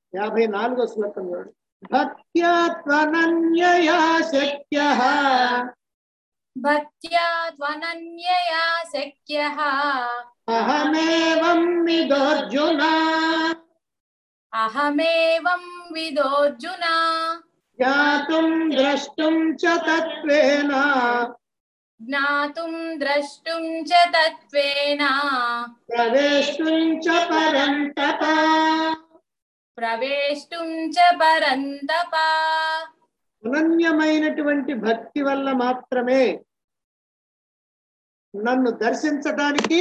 యాభై నాలుగో శ్లోకం చూడండి భక్త్యా త్వనన్యయా శక్య భక్త్యా త్వనన్యయా శక్యః అహమేవం విదోర్జున అహమేవం విదోర్జున జ్ఞాతుం ద్రష్టుం చ తత్వేన జ్ఞాతుం ద్రష్టుం చ తత్వేన ప్రవేష్టుం చ పరంతప ప్రవేష్టుం చ పరంతప అనన్యమైనటువంటి భక్తి వల్ల మాత్రమే నన్ను దర్శించటానికి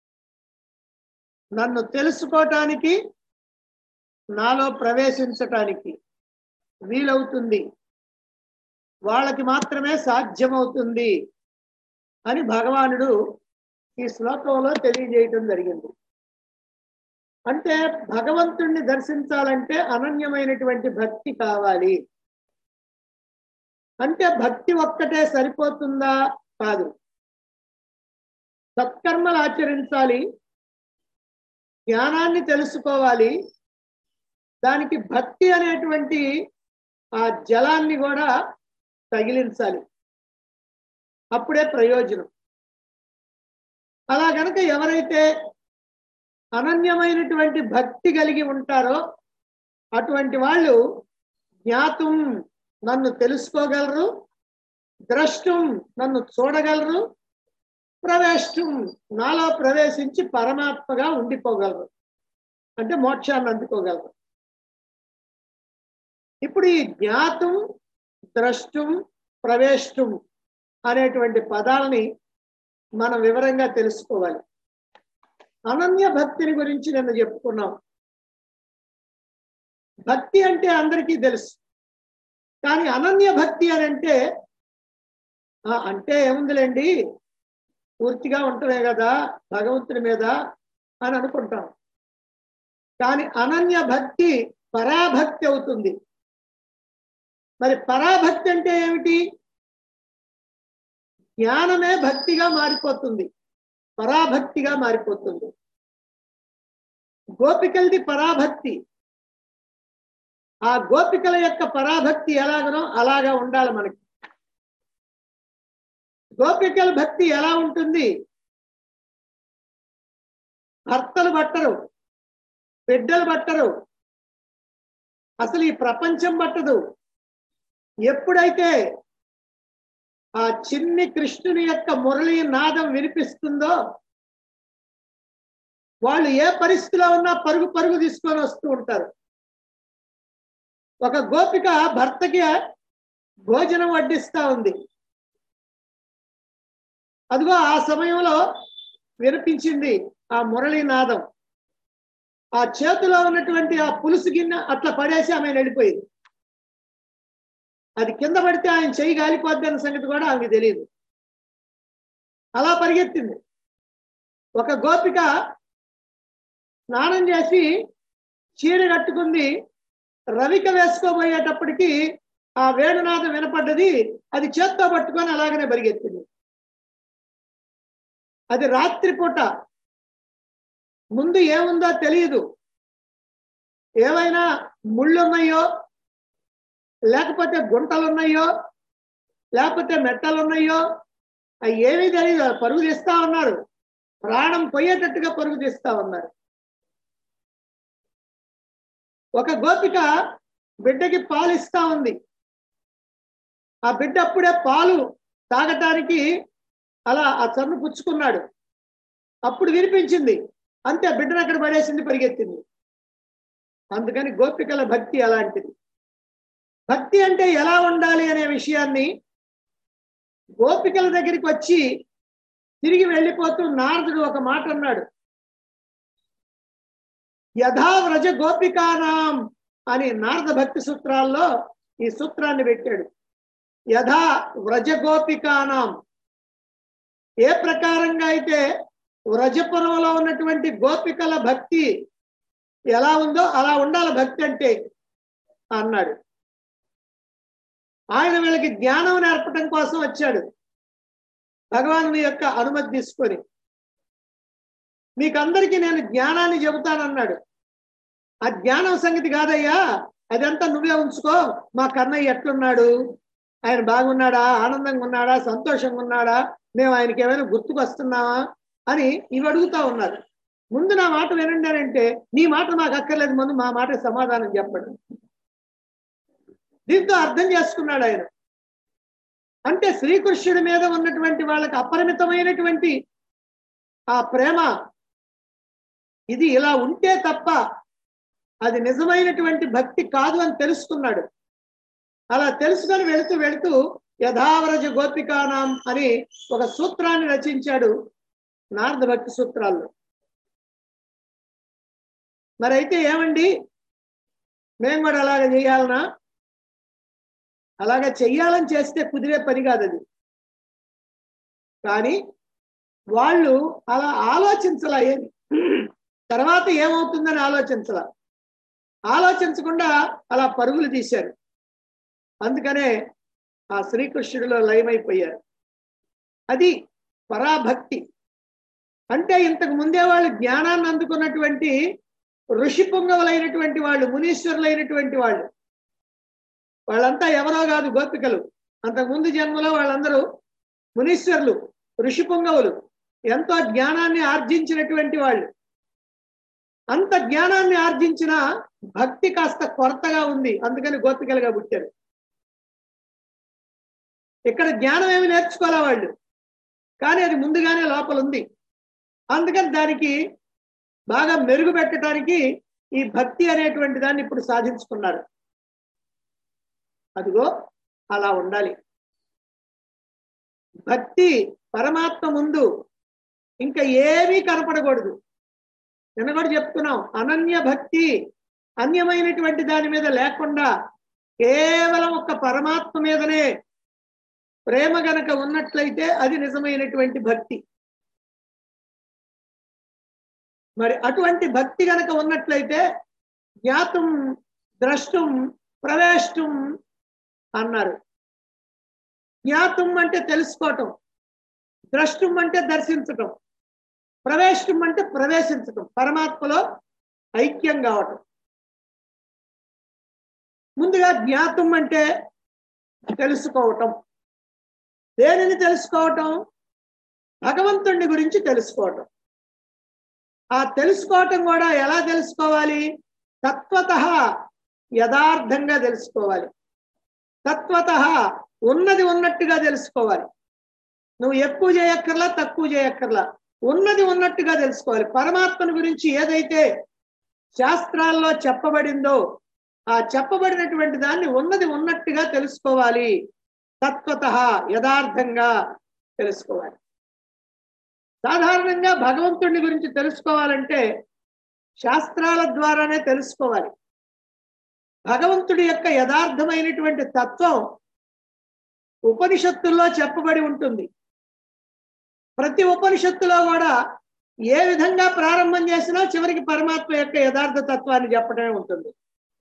నన్ను తెలుసుకోవటానికి నాలో ప్రవేశించటానికి వీలవుతుంది వాళ్ళకి మాత్రమే సాధ్యమవుతుంది అని భగవానుడు ఈ శ్లోకంలో తెలియజేయటం జరిగింది అంటే భగవంతుణ్ణి దర్శించాలంటే అనన్యమైనటువంటి భక్తి కావాలి అంటే భక్తి ఒక్కటే సరిపోతుందా కాదు సత్కర్మలు ఆచరించాలి జ్ఞానాన్ని తెలుసుకోవాలి దానికి భక్తి అనేటువంటి ఆ జలాన్ని కూడా తగిలించాలి అప్పుడే ప్రయోజనం అలా గనక ఎవరైతే అనన్యమైనటువంటి భక్తి కలిగి ఉంటారో అటువంటి వాళ్ళు జ్ఞాతం నన్ను తెలుసుకోగలరు ద్రష్టం నన్ను చూడగలరు ప్రవేశం నాలో ప్రవేశించి పరమాత్మగా ఉండిపోగలరు అంటే మోక్షాన్ని అందుకోగలరు ఇప్పుడు ఈ జ్ఞాతం ద్రష్టం ప్రవేశం అనేటువంటి పదాలని మనం వివరంగా తెలుసుకోవాలి అనన్య భక్తిని గురించి నిన్న చెప్పుకున్నాం భక్తి అంటే అందరికీ తెలుసు కానీ అనన్య భక్తి అని అంటే ఆ, అంటే ఏముందిలేండి పూర్తిగా ఉంటమే కదా భగవంతుని మీద అని అనుకుంటాం కానీ అనన్య భక్తి పరాభక్తి అవుతుంది మరి పరాభక్తి అంటే ఏమిటి జ్ఞానమే భక్తిగా మారిపోతుంది పరాభక్తిగా మారిపోతుంది గోపికలది పరాభక్తి ఆ గోపికల యొక్క పరాభక్తి ఎలాగనో అలాగా ఉండాలి మనకి గోపికల భక్తి ఎలా ఉంటుంది భర్తలు పట్టరు బిడ్డలు పట్టరు అసలు ఈ ప్రపంచం పట్టదు ఎప్పుడైతే ఆ చిన్ని కృష్ణుని యొక్క మురళీ నాదం వినిపిస్తుందో వాళ్ళు ఏ పరిస్థితిలో ఉన్నా పరుగు పరుగు తీసుకొని వస్తూ ఉంటారు ఒక గోపిక భర్తకి భోజనం వడ్డిస్తా ఉంది అదిగో ఆ సమయంలో వినిపించింది ఆ మురళీ నాదం ఆ చేతిలో ఉన్నటువంటి ఆ పులుసు గిన్నె అట్లా పడేసి ఆమె వెళ్ళిపోయింది అది కింద పడితే ఆయన చెయ్యి గాలిపోద్ది అన్న సంగతి కూడా ఆమెకు తెలియదు అలా పరిగెత్తింది ఒక గోపిక స్నానం చేసి చీర కట్టుకుంది రవిక వేసుకోబోయేటప్పటికి ఆ వేణునాదం వినపడ్డది అది చేత్తో పట్టుకొని అలాగనే పరిగెత్తింది అది రాత్రిపూట ముందు ఏముందో తెలియదు ఏమైనా ముళ్ళున్నాయో లేకపోతే గుంటలున్నాయో లేకపోతే మెట్టలున్నాయో అవి ఏమీ తెలియదు పరుగు తీస్తా ఉన్నారు ప్రాణం పోయేటట్టుగా పరుగు తీస్తా ఉన్నారు ఒక గోపిక బిడ్డకి పాలు ఇస్తా ఉంది ఆ బిడ్డ అప్పుడే పాలు తాగటానికి అలా ఆ చన్ను పుచ్చుకున్నాడు అప్పుడు వినిపించింది అంతే బిడ్డను అక్కడ పడేసింది పరిగెత్తింది అందుకని గోపికల భక్తి అలాంటిది భక్తి అంటే ఎలా ఉండాలి అనే విషయాన్ని గోపికల దగ్గరికి వచ్చి తిరిగి వెళ్ళిపోతూ నారదుడు ఒక మాట అన్నాడు యథా వ్రజ గోపికానాం అని నారద భక్తి సూత్రాల్లో ఈ సూత్రాన్ని పెట్టాడు యథా వ్రజ గోపికానాం ఏ ప్రకారంగా అయితే వ్రజపురంలో ఉన్నటువంటి గోపికల భక్తి ఎలా ఉందో అలా ఉండాలి భక్తి అంటే అన్నాడు ఆయన వీళ్ళకి జ్ఞానం నేర్పటం కోసం వచ్చాడు భగవాను యొక్క అనుమతి తీసుకొని మీకందరికీ నేను జ్ఞానాన్ని చెబుతానన్నాడు ఆ జ్ఞానం సంగతి కాదయ్యా అదంతా నువ్వే ఉంచుకో మా కన్నయ్య ఎట్లున్నాడు ఆయన బాగున్నాడా ఆనందంగా ఉన్నాడా సంతోషంగా ఉన్నాడా మేము ఆయనకి ఏమైనా గుర్తుకొస్తున్నావా అని ఇవి అడుగుతా ఉన్నారు ముందు నా మాట వినండి అని అంటే నీ మాట మాకు అక్కర్లేదు ముందు మా మాట సమాధానం చెప్పండి దీంతో అర్థం చేసుకున్నాడు ఆయన అంటే శ్రీకృష్ణుడి మీద ఉన్నటువంటి వాళ్ళకి అపరిమితమైనటువంటి ఆ ప్రేమ ఇది ఇలా ఉంటే తప్ప అది నిజమైనటువంటి భక్తి కాదు అని తెలుసుకున్నాడు అలా తెలుసుకొని వెళుతూ వెళుతూ యథావరజ గోపికానాం అని ఒక సూత్రాన్ని రచించాడు నారద భక్తి సూత్రాల్లో మరి అయితే ఏమండి మేము కూడా అలాగ చేయాలనా అలాగ చెయ్యాలని చేస్తే కుదిరే పని కాదు అది కానీ వాళ్ళు అలా ఆలోచించలా ఏమి తర్వాత ఏమవుతుందని ఆలోచించలా ఆలోచించకుండా అలా పరుగులు తీశారు అందుకనే ఆ శ్రీకృష్ణుడిలో లయమైపోయారు అది పరాభక్తి అంటే ఇంతకు ముందే వాళ్ళు జ్ఞానాన్ని అందుకున్నటువంటి ఋషి పొంగవులైనటువంటి వాళ్ళు మునీశ్వరులైనటువంటి వాళ్ళు వాళ్ళంతా ఎవరో కాదు గోపికలు అంతకుముందు జన్మలో వాళ్ళందరూ మునీశ్వరులు ఋషి పొంగవులు ఎంతో జ్ఞానాన్ని ఆర్జించినటువంటి వాళ్ళు అంత జ్ఞానాన్ని ఆర్జించిన భక్తి కాస్త కొరతగా ఉంది అందుకని గోపికలుగా పుట్టారు ఇక్కడ జ్ఞానం ఏమి నేర్చుకోలే వాళ్ళు కానీ అది ముందుగానే లోపల ఉంది అందుకని దానికి బాగా మెరుగు పెట్టడానికి ఈ భక్తి అనేటువంటి దాన్ని ఇప్పుడు సాధించుకున్నారు అదిగో అలా ఉండాలి భక్తి పరమాత్మ ముందు ఇంకా ఏమీ కనపడకూడదు నిన్న కూడా చెప్తున్నాం అనన్య భక్తి అన్యమైనటువంటి దాని మీద లేకుండా కేవలం ఒక పరమాత్మ మీదనే ప్రేమ గనక ఉన్నట్లయితే అది నిజమైనటువంటి భక్తి మరి అటువంటి భక్తి గనక ఉన్నట్లయితే జ్ఞాతం ద్రష్టం ప్రవేశం అన్నారు జ్ఞాతం అంటే తెలుసుకోవటం ద్రష్టం అంటే దర్శించటం ప్రవేశం అంటే ప్రవేశించటం పరమాత్మలో ఐక్యం కావటం ముందుగా జ్ఞాతం అంటే తెలుసుకోవటం దేనిని తెలుసుకోవటం భగవంతుడి గురించి తెలుసుకోవటం ఆ తెలుసుకోవటం కూడా ఎలా తెలుసుకోవాలి తత్వత యథార్థంగా తెలుసుకోవాలి తత్వత ఉన్నది ఉన్నట్టుగా తెలుసుకోవాలి నువ్వు ఎక్కువ చేయక్కర్లా తక్కువ చేయక్కర్లా ఉన్నది ఉన్నట్టుగా తెలుసుకోవాలి పరమాత్మను గురించి ఏదైతే శాస్త్రాల్లో చెప్పబడిందో ఆ చెప్పబడినటువంటి దాన్ని ఉన్నది ఉన్నట్టుగా తెలుసుకోవాలి తత్వత యథార్థంగా తెలుసుకోవాలి సాధారణంగా భగవంతుడిని గురించి తెలుసుకోవాలంటే శాస్త్రాల ద్వారానే తెలుసుకోవాలి భగవంతుడి యొక్క యథార్థమైనటువంటి తత్వం ఉపనిషత్తుల్లో చెప్పబడి ఉంటుంది ప్రతి ఉపనిషత్తులో కూడా ఏ విధంగా ప్రారంభం చేసినా చివరికి పరమాత్మ యొక్క యథార్థ తత్వాన్ని చెప్పడమే ఉంటుంది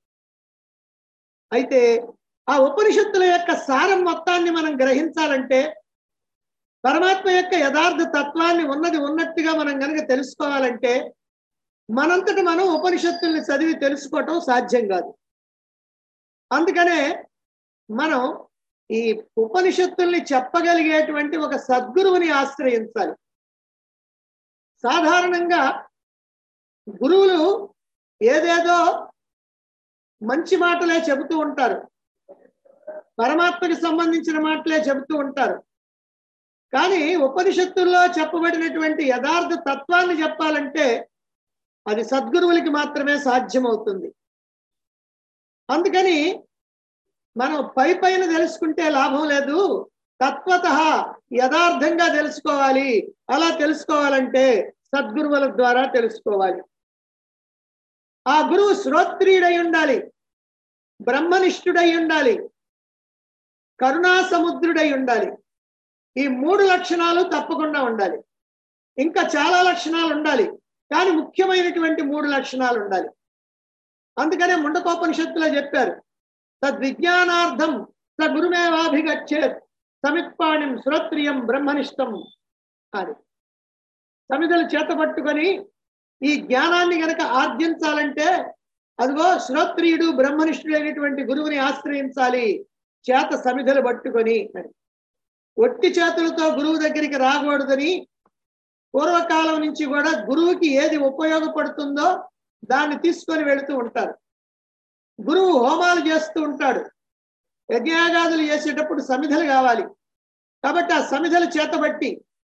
అయితే ఆ ఉపనిషత్తుల యొక్క సారం మొత్తాన్ని మనం గ్రహించాలంటే పరమాత్మ యొక్క యథార్థ తత్వాన్ని ఉన్నది ఉన్నట్టుగా మనం కనుక తెలుసుకోవాలంటే మనంతట మనం ఉపనిషత్తుల్ని చదివి తెలుసుకోవటం సాధ్యం కాదు అందుకనే మనం ఈ ఉపనిషత్తుల్ని చెప్పగలిగేటువంటి ఒక సద్గురువుని ఆశ్రయించాలి సాధారణంగా గురువులు ఏదేదో మంచి మాటలే చెబుతూ ఉంటారు పరమాత్మకి సంబంధించిన మాటలే చెబుతూ ఉంటారు కానీ ఉపనిషత్తుల్లో చెప్పబడినటువంటి యథార్థ తత్వాన్ని చెప్పాలంటే అది సద్గురువులకి మాత్రమే సాధ్యమవుతుంది అందుకని మనం పై పైన తెలుసుకుంటే లాభం లేదు తత్వత యథార్థంగా తెలుసుకోవాలి అలా తెలుసుకోవాలంటే సద్గురువుల ద్వారా తెలుసుకోవాలి ఆ గురువు శ్రోత్రియుడై ఉండాలి బ్రహ్మనిష్ఠుడై ఉండాలి కరుణా సముద్రుడై ఉండాలి ఈ మూడు లక్షణాలు తప్పకుండా ఉండాలి ఇంకా చాలా లక్షణాలు ఉండాలి కానీ ముఖ్యమైనటువంటి మూడు లక్షణాలు ఉండాలి అందుకనే ముండకోపనిషత్తులో చెప్పారు తద్విజ్ఞానార్థం స గురుమేవాభిగచ్చేత్ సమిత్పాణిం శ్రోత్రియం బ్రహ్మనిష్టం అని సమిధలు చేత పట్టుకొని ఈ జ్ఞానాన్ని గనక ఆర్జించాలంటే అదిగో శ్రోత్రియుడు బ్రహ్మనిష్ఠుడు అయినటువంటి గురువుని ఆశ్రయించాలి చేత సమిధలు పట్టుకొని అని ఒట్టి చేతులతో గురువు దగ్గరికి రాకూడదని పూర్వకాలం నుంచి కూడా గురువుకి ఏది ఉపయోగపడుతుందో దాన్ని తీసుకొని వెళుతూ ఉంటారు గురువు హోమాలు చేస్తూ ఉంటాడు యజ్ఞయాగాదులు చేసేటప్పుడు సమిధలు కావాలి కాబట్టి ఆ సమిధలు చేతబట్టి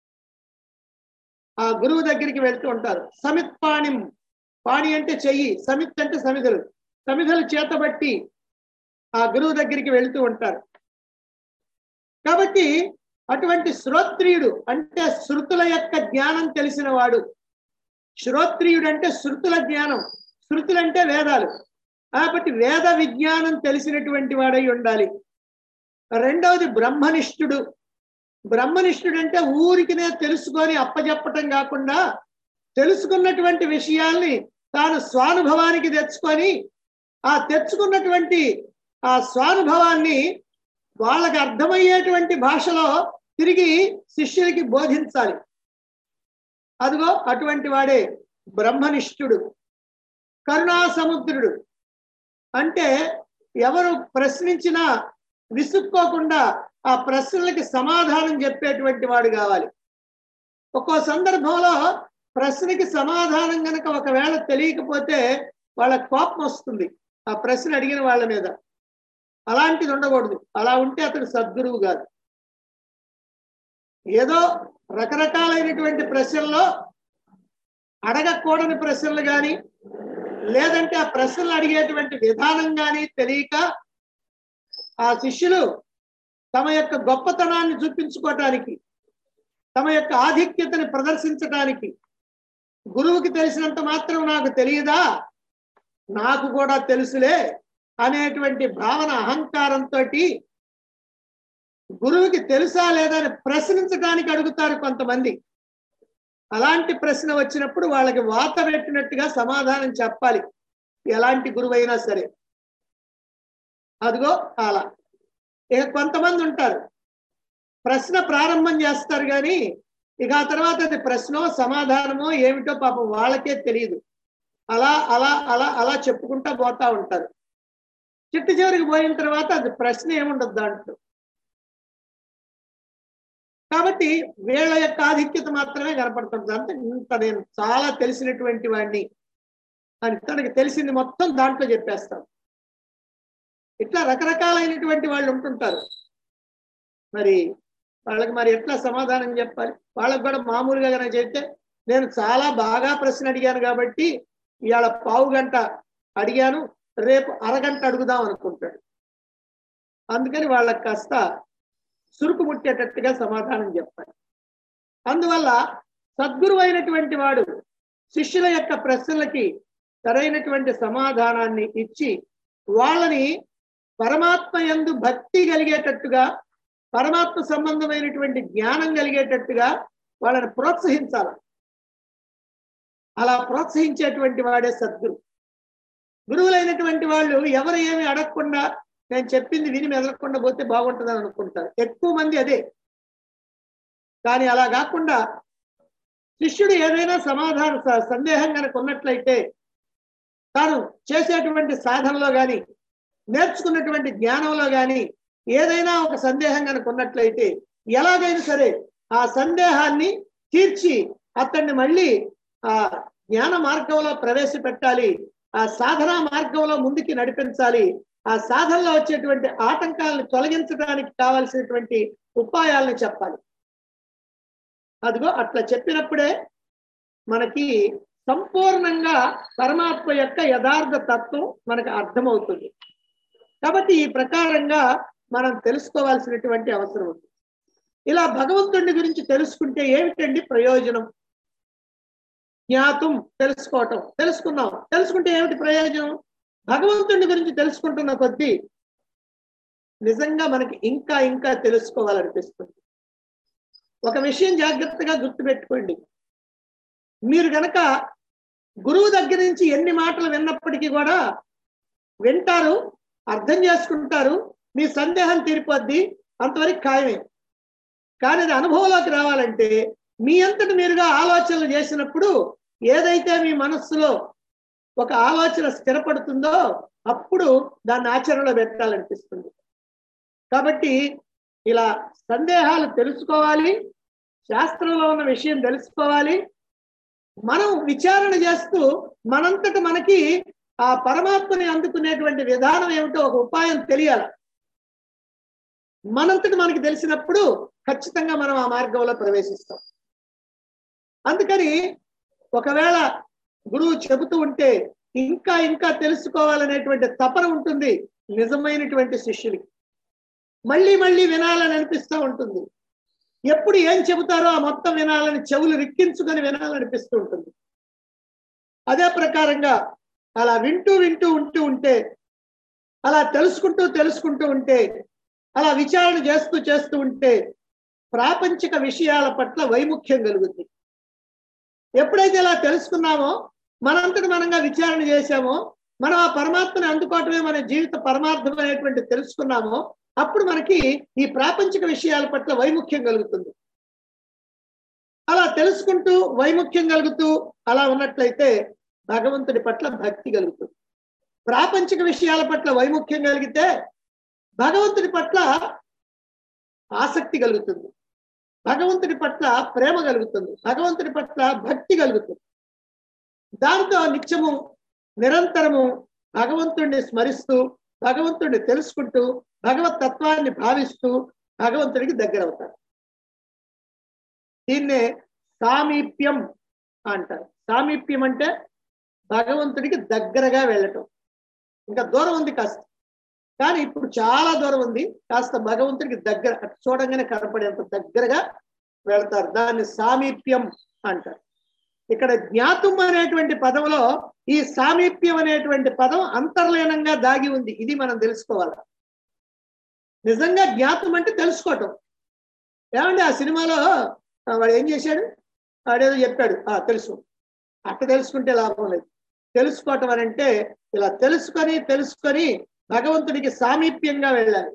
ఆ గురువు దగ్గరికి వెళ్తూ ఉంటారు సమిత్ పాణిం పాణి అంటే చెయ్యి సమిత్ అంటే సమిధలు సమిధలు చేతబట్టి ఆ గురువు దగ్గరికి వెళ్తూ ఉంటారు కాబట్టి అటువంటి శ్రోత్రియుడు అంటే శృతుల యొక్క జ్ఞానం తెలిసిన వాడు శ్రోత్రియుడు అంటే శృతుల జ్ఞానం శృతులు అంటే వేదాలు కాబట్టి వేద విజ్ఞానం తెలిసినటువంటి వాడై ఉండాలి రెండవది బ్రహ్మనిష్ఠుడు బ్రహ్మనిష్ఠుడు అంటే ఊరికినే తెలుసుకొని అప్పజెప్పటం కాకుండా తెలుసుకున్నటువంటి విషయాల్ని తాను స్వానుభవానికి తెచ్చుకొని ఆ తెచ్చుకున్నటువంటి ఆ స్వానుభవాన్ని వాళ్ళకి అర్థమయ్యేటువంటి భాషలో తిరిగి శిష్యులకి బోధించాలి అదిగో అటువంటి వాడే బ్రహ్మనిష్ఠుడు కరుణా సముద్రుడు అంటే ఎవరు ప్రశ్నించినా విసుక్కోకుండా ఆ ప్రశ్నలకి సమాధానం చెప్పేటువంటి వాడు కావాలి ఒక్కో సందర్భంలో ప్రశ్నకి సమాధానం గనక ఒకవేళ తెలియకపోతే వాళ్ళ కోపం వస్తుంది ఆ ప్రశ్న అడిగిన వాళ్ళ మీద అలాంటిది ఉండకూడదు అలా ఉంటే అతడు సద్గురువు కాదు ఏదో రకరకాలైనటువంటి ప్రశ్నల్లో అడగకూడని ప్రశ్నలు కానీ లేదంటే ఆ ప్రశ్నలు అడిగేటువంటి విధానం కానీ తెలియక ఆ శిష్యులు తమ యొక్క గొప్పతనాన్ని చూపించుకోవటానికి తమ యొక్క ఆధిక్యతని ప్రదర్శించటానికి గురువుకి తెలిసినంత మాత్రం నాకు తెలియదా నాకు కూడా తెలుసులే అనేటువంటి భావన అహంకారంతో గురువుకి తెలుసా లేదా అని ప్రశ్నించడానికి అడుగుతారు కొంతమంది అలాంటి ప్రశ్న వచ్చినప్పుడు వాళ్ళకి వాత పెట్టినట్టుగా సమాధానం చెప్పాలి ఎలాంటి గురువైనా సరే అదిగో అలా ఇక కొంతమంది ఉంటారు ప్రశ్న ప్రారంభం చేస్తారు కానీ ఇక ఆ తర్వాత అది ప్రశ్నో సమాధానమో ఏమిటో పాపం వాళ్ళకే తెలియదు అలా అలా అలా అలా చెప్పుకుంటా పోతా ఉంటారు చిట్టు చివరికి పోయిన తర్వాత అది ప్రశ్న ఏముండదు దాంట్లో కాబట్టి వీళ్ళ యొక్క ఆధిక్యత మాత్రమే కనపడుతుంది అంటే ఇంత నేను చాలా తెలిసినటువంటి వాడిని అని తనకి తెలిసింది మొత్తం దాంట్లో చెప్పేస్తాం ఇట్లా రకరకాలైనటువంటి వాళ్ళు ఉంటుంటారు మరి వాళ్ళకి మరి ఎట్లా సమాధానం చెప్పాలి వాళ్ళకి కూడా మామూలుగా కనుక చెప్తే నేను చాలా బాగా ప్రశ్న అడిగాను కాబట్టి ఇవాళ పావు గంట అడిగాను రేపు అరగంట అడుగుదాం అనుకుంటాడు అందుకని వాళ్ళకి కాస్త సురుకు ముట్టేటట్టుగా సమాధానం చెప్పాలి అందువల్ల సద్గురు అయినటువంటి వాడు శిష్యుల యొక్క ప్రశ్నలకి సరైనటువంటి సమాధానాన్ని ఇచ్చి వాళ్ళని పరమాత్మ యందు భక్తి కలిగేటట్టుగా పరమాత్మ సంబంధమైనటువంటి జ్ఞానం కలిగేటట్టుగా వాళ్ళని ప్రోత్సహించాలి అలా ప్రోత్సహించేటువంటి వాడే సద్గురు గురువులైనటువంటి వాళ్ళు ఎవరు ఏమి అడగకుండా నేను చెప్పింది విని మెదలకుండా పోతే బాగుంటుందని అనుకుంటారు ఎక్కువ మంది అదే కానీ అలా కాకుండా శిష్యుడు ఏదైనా సమాధాన స- సందేహం కనుక ఉన్నట్లయితే తాను చేసేటువంటి సాధనలో కానీ నేర్చుకున్నటువంటి జ్ఞానంలో కానీ ఏదైనా ఒక సందేహం కనుక ఉన్నట్లయితే ఎలాగైనా సరే ఆ సందేహాన్ని తీర్చి అతన్ని మళ్ళీ ఆ జ్ఞాన మార్గంలో ప్రవేశపెట్టాలి ఆ సాధనా మార్గంలో ముందుకి నడిపించాలి ఆ సాధనలో వచ్చేటువంటి ఆటంకాలను తొలగించడానికి కావలసినటువంటి ఉపాయాలను చెప్పాలి అదిగో అట్లా చెప్పినప్పుడే మనకి సంపూర్ణంగా పరమాత్మ యొక్క యథార్థ తత్వం మనకు అర్థమవుతుంది కాబట్టి ఈ ప్రకారంగా మనం తెలుసుకోవాల్సినటువంటి అవసరం ఉంది ఇలా భగవంతుడి గురించి తెలుసుకుంటే ఏమిటండి ప్రయోజనం జ్ఞాతం తెలుసుకోవటం తెలుసుకున్నాం తెలుసుకుంటే ఏమిటి ప్రయోజనం భగవంతుడి గురించి తెలుసుకుంటున్న కొద్దీ నిజంగా మనకి ఇంకా ఇంకా తెలుసుకోవాలనిపిస్తుంది ఒక విషయం జాగ్రత్తగా గుర్తుపెట్టుకోండి మీరు గనక గురువు దగ్గర నుంచి ఎన్ని మాటలు విన్నప్పటికీ కూడా వింటారు అర్థం చేసుకుంటారు మీ సందేహం తీరిపోద్ది అంతవరకు ఖాయమే కానీ అది అనుభవంలోకి రావాలంటే మీ అంతటి మీరుగా ఆలోచనలు చేసినప్పుడు ఏదైతే మీ మనస్సులో ఒక ఆలోచన స్థిరపడుతుందో అప్పుడు దాన్ని ఆచరణలో పెట్టాలనిపిస్తుంది కాబట్టి ఇలా సందేహాలు తెలుసుకోవాలి శాస్త్రంలో ఉన్న విషయం తెలుసుకోవాలి మనం విచారణ చేస్తూ మనంతట మనకి ఆ పరమాత్మని అందుకునేటువంటి విధానం ఏమిటో ఒక ఉపాయం తెలియాలి మనంతటి మనకి తెలిసినప్పుడు ఖచ్చితంగా మనం ఆ మార్గంలో ప్రవేశిస్తాం అందుకని ఒకవేళ గురువు చెబుతూ ఉంటే ఇంకా ఇంకా తెలుసుకోవాలనేటువంటి తపన ఉంటుంది నిజమైనటువంటి శిష్యుడికి మళ్ళీ మళ్ళీ వినాలని అనిపిస్తూ ఉంటుంది ఎప్పుడు ఏం చెబుతారో ఆ మొత్తం వినాలని చెవులు రిక్కించుకొని వినాలనిపిస్తూ ఉంటుంది అదే ప్రకారంగా అలా వింటూ వింటూ ఉంటూ ఉంటే అలా తెలుసుకుంటూ తెలుసుకుంటూ ఉంటే అలా విచారణ చేస్తూ చేస్తూ ఉంటే ప్రాపంచిక విషయాల పట్ల వైముఖ్యం కలుగుతుంది ఎప్పుడైతే ఇలా తెలుసుకున్నామో మనంతటి మనంగా విచారణ చేశామో మనం ఆ పరమాత్మని అందుకోవటమే మన జీవిత పరమార్థం అనేటువంటి తెలుసుకున్నామో అప్పుడు మనకి ఈ ప్రాపంచిక విషయాల పట్ల వైముఖ్యం కలుగుతుంది అలా తెలుసుకుంటూ వైముఖ్యం కలుగుతూ అలా ఉన్నట్లయితే భగవంతుడి పట్ల భక్తి కలుగుతుంది ప్రాపంచిక విషయాల పట్ల వైముఖ్యం కలిగితే భగవంతుడి పట్ల ఆసక్తి కలుగుతుంది భగవంతుడి పట్ల ప్రేమ కలుగుతుంది భగవంతుడి పట్ల భక్తి కలుగుతుంది దాంతో నిత్యము నిరంతరము భగవంతుడిని స్మరిస్తూ భగవంతుడిని తెలుసుకుంటూ భగవత్ తత్వాన్ని భావిస్తూ భగవంతుడికి దగ్గర అవుతారు దీన్నే సామీప్యం అంటారు సామీప్యం అంటే భగవంతుడికి దగ్గరగా వెళ్ళటం ఇంకా దూరం ఉంది కాస్త కానీ ఇప్పుడు చాలా దూరం ఉంది కాస్త భగవంతుడికి దగ్గర అటు చూడంగానే కనపడేంత దగ్గరగా వెళ్తారు దాన్ని సామీప్యం అంటారు ఇక్కడ జ్ఞాతం అనేటువంటి పదంలో ఈ సామీప్యం అనేటువంటి పదం అంతర్లీనంగా దాగి ఉంది ఇది మనం తెలుసుకోవాలి నిజంగా జ్ఞాతం అంటే తెలుసుకోవటం ఏమండి ఆ సినిమాలో ఆ, వాడు ఏం చేశాడు వాడేదో చెప్పాడు ఆ తెలుసు అట్ట తెలుసుకుంటే లాభం లేదు తెలుసుకోవటం అని అంటే ఇలా తెలుసుకొని తెలుసుకొని భగవంతుడికి సామీప్యంగా వెళ్ళాలి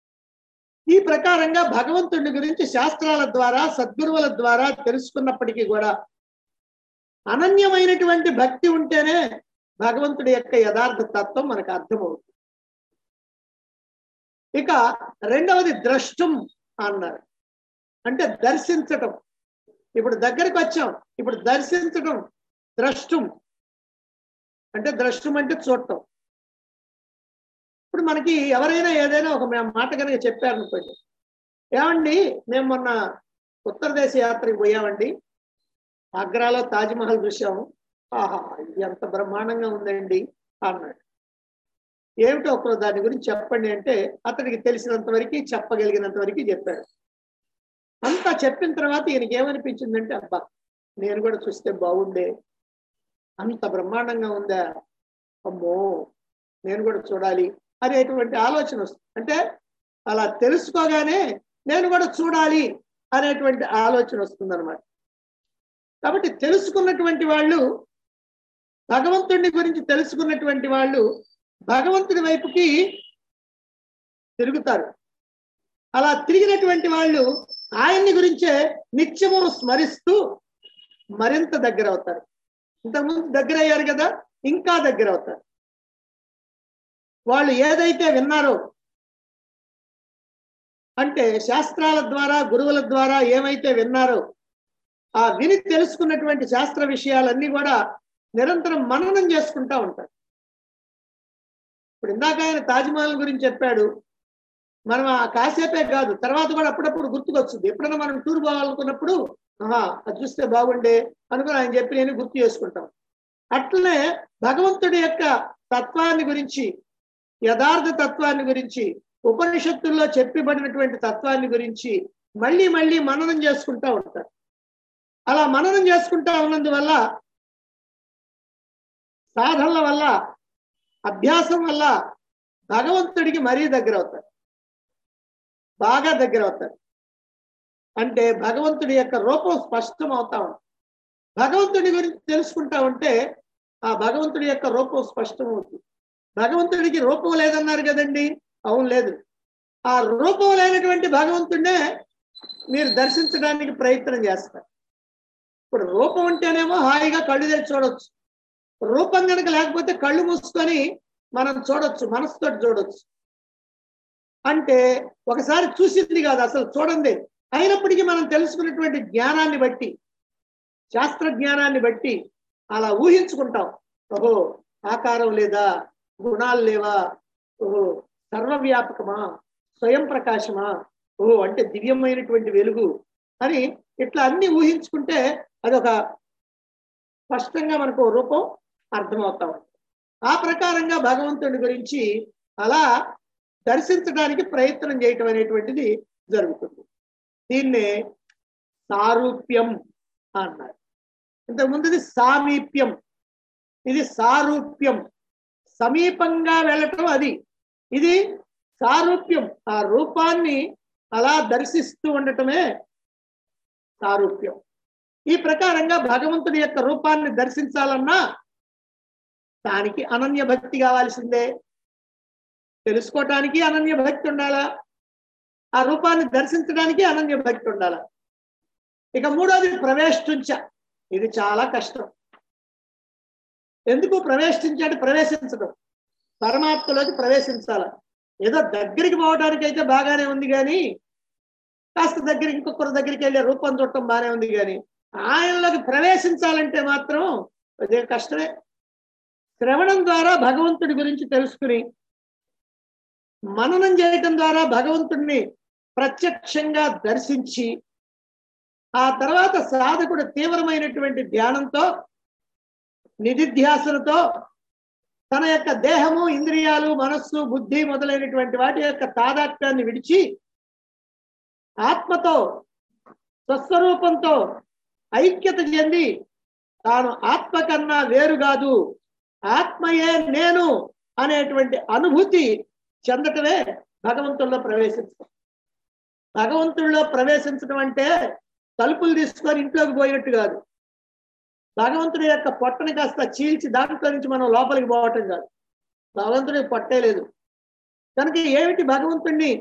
ఈ ప్రకారంగా భగవంతుడి గురించి శాస్త్రాల ద్వారా సద్గురువుల ద్వారా తెలుసుకున్నప్పటికీ కూడా అనన్యమైనటువంటి భక్తి ఉంటేనే భగవంతుడి యొక్క యథార్థ తత్వం మనకు అర్థమవుతుంది ఇక రెండవది ద్రష్టం అన్నారు అంటే దర్శించటం ఇప్పుడు దగ్గరికి వచ్చాం ఇప్పుడు దర్శించటం ద్రష్టం అంటే ద్రష్టం అంటే చూడటం ఇప్పుడు మనకి ఎవరైనా ఏదైనా ఒక మే- మాట కనుక చెప్పారనుకోండి ఏమండి మేము మొన్న ఉత్తరదేశ యాత్రకు పోయామండి ఆగ్రాలో తాజ్మహల్ చూసాము ఆహా ఇది ఎంత బ్రహ్మాండంగా ఉందండి అన్నాడు ఏమిటో ఒకరు దాని గురించి చెప్పండి అంటే అతనికి తెలిసినంత వరకు చెప్పగలిగినంత వరకు చెప్పాడు అంతా చెప్పిన తర్వాత ఈయనకి ఏమనిపించిందంటే అబ్బా నేను కూడా చూస్తే బాగుండే అంత బ్రహ్మాండంగా ఉందా అమ్మో నేను కూడా చూడాలి అనేటువంటి ఆలోచన వస్తుంది అంటే అలా తెలుసుకోగానే నేను కూడా చూడాలి అనేటువంటి ఆలోచన వస్తుంది అనమాట కాబట్టి తెలుసుకున్నటువంటి వాళ్ళు భగవంతుడిని గురించి తెలుసుకున్నటువంటి వాళ్ళు భగవంతుడి వైపుకి తిరుగుతారు అలా తిరిగినటువంటి వాళ్ళు ఆయన్ని గురించే నిత్యము స్మరిస్తూ మరింత దగ్గర అవుతారు ఇంతకుముందు దగ్గర అయ్యారు కదా ఇంకా దగ్గర అవుతారు వాళ్ళు ఏదైతే విన్నారో అంటే శాస్త్రాల ద్వారా గురువుల ద్వారా ఏమైతే విన్నారో ఆ విని తెలుసుకున్నటువంటి శాస్త్ర విషయాలన్నీ కూడా నిరంతరం మననం చేసుకుంటా ఉంటారు ఇప్పుడు ఇందాక ఆయన తాజ్మహల్ గురించి చెప్పాడు మనం ఆ కాసేపే కాదు తర్వాత కూడా అప్పుడప్పుడు గుర్తుకొచ్చింది ఎప్పుడైనా మనం టూర్ పోవాలనుకున్నప్పుడు ఆహా అది చూస్తే బాగుండే అనుకుని ఆయన చెప్పి నేను గుర్తు చేసుకుంటాం అట్లనే భగవంతుడి యొక్క తత్వాన్ని గురించి యథార్థ తత్వాన్ని గురించి ఉపనిషత్తుల్లో చెప్పబడినటువంటి తత్వాన్ని గురించి మళ్ళీ మళ్ళీ మననం చేసుకుంటా ఉంటారు అలా మననం చేసుకుంటా ఉన్నందువల్ల సాధనల వల్ల అభ్యాసం వల్ల భగవంతుడికి మరీ దగ్గర అవుతారు బాగా దగ్గర అవుతారు అంటే భగవంతుడి యొక్క రూపం స్పష్టం అవుతా ఉంటుంది భగవంతుడి గురించి తెలుసుకుంటా ఉంటే ఆ భగవంతుడి యొక్క రూపం స్పష్టం అవుతుంది భగవంతుడికి రూపం లేదన్నారు కదండి అవును లేదు ఆ రూపం లేనటువంటి భగవంతుడినే మీరు దర్శించడానికి ప్రయత్నం చేస్తారు ఇప్పుడు రూపం ఉంటేనేమో హాయిగా కళ్ళు తెచ్చి చూడొచ్చు రూపం కనుక లేకపోతే కళ్ళు మూసుకొని మనం చూడొచ్చు మనసుతో చూడొచ్చు అంటే ఒకసారి చూసింది కాదు అసలు చూడండి అయినప్పటికీ మనం తెలుసుకున్నటువంటి జ్ఞానాన్ని బట్టి శాస్త్ర జ్ఞానాన్ని బట్టి అలా ఊహించుకుంటాం ఓహో ఆకారం లేదా గుణాలు లేవా ఓహో సర్వవ్యాపకమా స్వయం ప్రకాశమా ఓహో అంటే దివ్యమైనటువంటి వెలుగు అని ఇట్లా అన్ని ఊహించుకుంటే అదొక స్పష్టంగా మనకు ఓ రూపం అర్థమవుతా ఉంది ఆ ప్రకారంగా భగవంతుడి గురించి అలా దర్శించడానికి ప్రయత్నం చేయటం అనేటువంటిది జరుగుతుంది దీన్నే సారూప్యం అన్నారు ఇంతకు ముందుది సామీప్యం ఇది సారూప్యం సమీపంగా వెళ్ళటం అది ఇది సారూప్యం ఆ రూపాన్ని అలా దర్శిస్తూ ఉండటమే సారూప్యం ఈ ప్రకారంగా భగవంతుడి యొక్క రూపాన్ని దర్శించాలన్నా దానికి అనన్య భక్తి కావాల్సిందే తెలుసుకోవటానికి అనన్య భక్తి ఉండాలా ఆ రూపాన్ని దర్శించడానికి అనన్య భక్తి ఉండాలా ఇక మూడోది ప్రవేశించ ఇది చాలా కష్టం ఎందుకు ప్రవేశించాలి ప్రవేశించడం పరమాత్మలోకి ప్రవేశించాల ఏదో దగ్గరికి పోవడానికి అయితే బాగానే ఉంది కానీ కాస్త దగ్గర ఇంకొకరి దగ్గరికి వెళ్ళే రూపం చూడటం బాగానే ఉంది కానీ ఆయనలోకి ప్రవేశించాలంటే మాత్రం అదే కష్టమే శ్రవణం ద్వారా భగవంతుడి గురించి తెలుసుకుని మననం చేయటం ద్వారా భగవంతుడిని ప్రత్యక్షంగా దర్శించి ఆ తర్వాత సాధకుడు తీవ్రమైనటువంటి ధ్యానంతో నిధిధ్యాసనతో తన యొక్క దేహము ఇంద్రియాలు మనస్సు బుద్ధి మొదలైనటువంటి వాటి యొక్క తాదాత్మ్యాన్ని విడిచి ఆత్మతో స్వస్వరూపంతో ఐక్యత చెంది తాను ఆత్మ కన్నా వేరు కాదు ఆత్మయే నేను అనేటువంటి అనుభూతి చెందటమే భగవంతుల్లో ప్రవేశించడం భగవంతుల్లో ప్రవేశించడం అంటే తలుపులు తీసుకొని ఇంట్లోకి పోయినట్టు కాదు భగవంతుడి యొక్క పొట్టని కాస్త చీల్చి దాంట్లో నుంచి మనం లోపలికి పోవటం కాదు భగవంతుడికి పొట్టే లేదు కనుక ఏమిటి భగవంతుడిని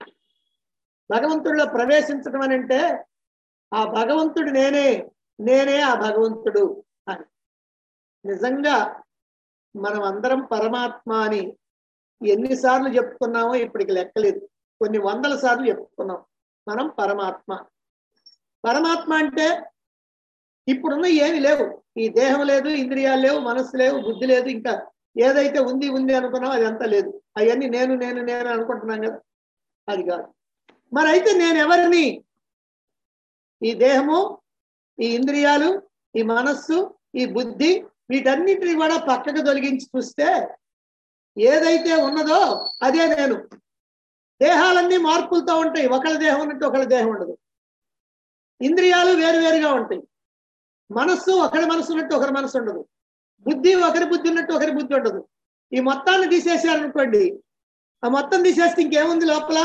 భగవంతుడిలో ప్రవేశించడం అని అంటే ఆ భగవంతుడు నేనే నేనే ఆ భగవంతుడు అని నిజంగా మనం అందరం పరమాత్మ అని ఎన్నిసార్లు చెప్పుకున్నామో ఇప్పటికి లెక్కలేదు కొన్ని వందల సార్లు చెప్పుకున్నాం మనం పరమాత్మ పరమాత్మ అంటే ఇప్పుడున్న ఏమి లేవు ఈ దేహం లేదు ఇంద్రియాలు లేవు మనస్సు లేవు బుద్ధి లేదు ఇంకా ఏదైతే ఉంది ఉంది అనుకున్నాం అది అంతా లేదు అవన్నీ నేను నేను నేను అనుకుంటున్నాం కదా అది కాదు మరి అయితే నేను ఎవరిని ఈ దేహము ఈ ఇంద్రియాలు ఈ మనస్సు ఈ బుద్ధి వీటన్నిటిని కూడా పక్కకు తొలగించి చూస్తే ఏదైతే ఉన్నదో అదే నేను దేహాలన్నీ మార్పులతో ఉంటాయి ఒకళ్ళ దేహం ఉన్నట్టు ఒకళ్ళ దేహం ఉండదు ఇంద్రియాలు వేరువేరుగా ఉంటాయి మనస్సు ఒకరి మనసు ఉన్నట్టు ఒకరి మనసు ఉండదు బుద్ధి ఒకరి బుద్ధి ఉన్నట్టు ఒకరి బుద్ధి ఉండదు ఈ మొత్తాన్ని తీసేసారనుకోండి ఆ మొత్తం తీసేస్తే ఇంకేముంది లోపల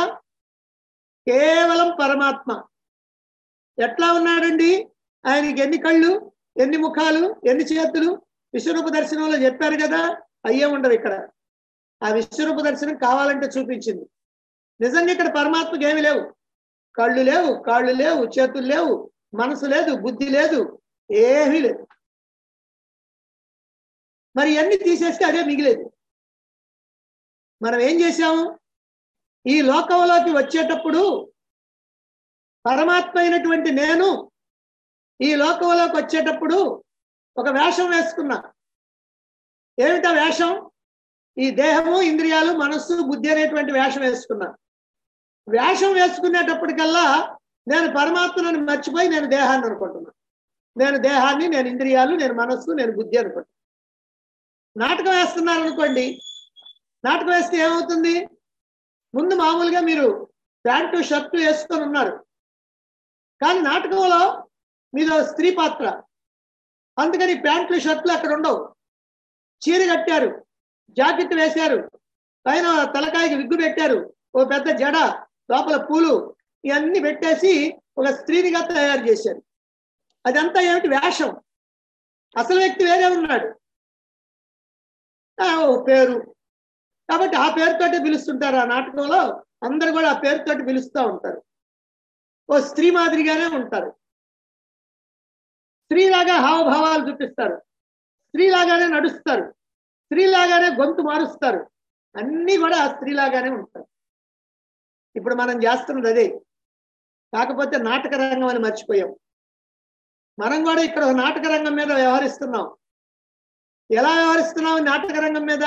కేవలం పరమాత్మ ఎట్లా ఉన్నాడండి ఆయనకి ఎన్ని కళ్ళు ఎన్ని ముఖాలు ఎన్ని చేతులు విశ్వరూప దర్శనంలో చెప్పారు కదా అయ్యే ఉండవు ఇక్కడ ఆ విశ్వరూప దర్శనం కావాలంటే చూపించింది నిజంగా ఇక్కడ పరమాత్మకి ఏమి లేవు కళ్ళు లేవు కాళ్ళు లేవు చేతులు లేవు మనసు లేదు బుద్ధి లేదు ఏమీ లేదు మరి ఇవన్నీ తీసేస్తే అదే మిగిలేదు మనం ఏం చేశాము ఈ లోకంలోకి వచ్చేటప్పుడు పరమాత్మ అయినటువంటి నేను ఈ లోకంలోకి వచ్చేటప్పుడు ఒక వేషం వేసుకున్నా ఏమిటా వేషం ఈ దేహము ఇంద్రియాలు మనస్సు బుద్ధి అనేటువంటి వేషం వేసుకున్నా వేషం వేసుకునేటప్పటికల్లా నేను పరమాత్మను మర్చిపోయి నేను దేహాన్ని అనుకుంటున్నా నేను దేహాన్ని నేను ఇంద్రియాలు నేను మనస్సు నేను బుద్ధి అనుకుంటున్నా నాటకం వేస్తున్నారు అనుకోండి నాటకం వేస్తే ఏమవుతుంది ముందు మామూలుగా మీరు ప్యాంటు షర్టు వేసుకొని ఉన్నారు కానీ నాటకంలో మీదో స్త్రీ పాత్ర అందుకని ప్యాంట్లు షర్ట్లు అక్కడ ఉండవు చీర కట్టారు జాకెట్ వేశారు పైన తలకాయకి విగ్గు పెట్టారు ఓ పెద్ద జడ లోపల పూలు ఇవన్నీ పెట్టేసి ఒక స్త్రీనిగా తయారు చేశారు అదంతా ఏమిటి వేషం అసలు వ్యక్తి వేరే ఉన్నాడు ఆ, ఓ పేరు కాబట్టి ఆ పేరుతోటి పిలుస్తుంటారు ఆ నాటకంలో అందరు కూడా ఆ పేరుతోటి పిలుస్తూ ఉంటారు ఓ స్త్రీ మాదిరిగానే ఉంటారు స్త్రీలాగా హావభావాలు చూపిస్తారు స్త్రీలాగానే నడుస్తారు స్త్రీలాగానే గొంతు మారుస్తారు అన్నీ కూడా స్త్రీలాగానే ఉంటారు ఇప్పుడు మనం చేస్తున్నది అదే కాకపోతే నాటక రంగం అని మర్చిపోయాం మనం కూడా ఇక్కడ ఒక నాటక రంగం మీద వ్యవహరిస్తున్నాం ఎలా వ్యవహరిస్తున్నాం ఈ నాటక రంగం మీద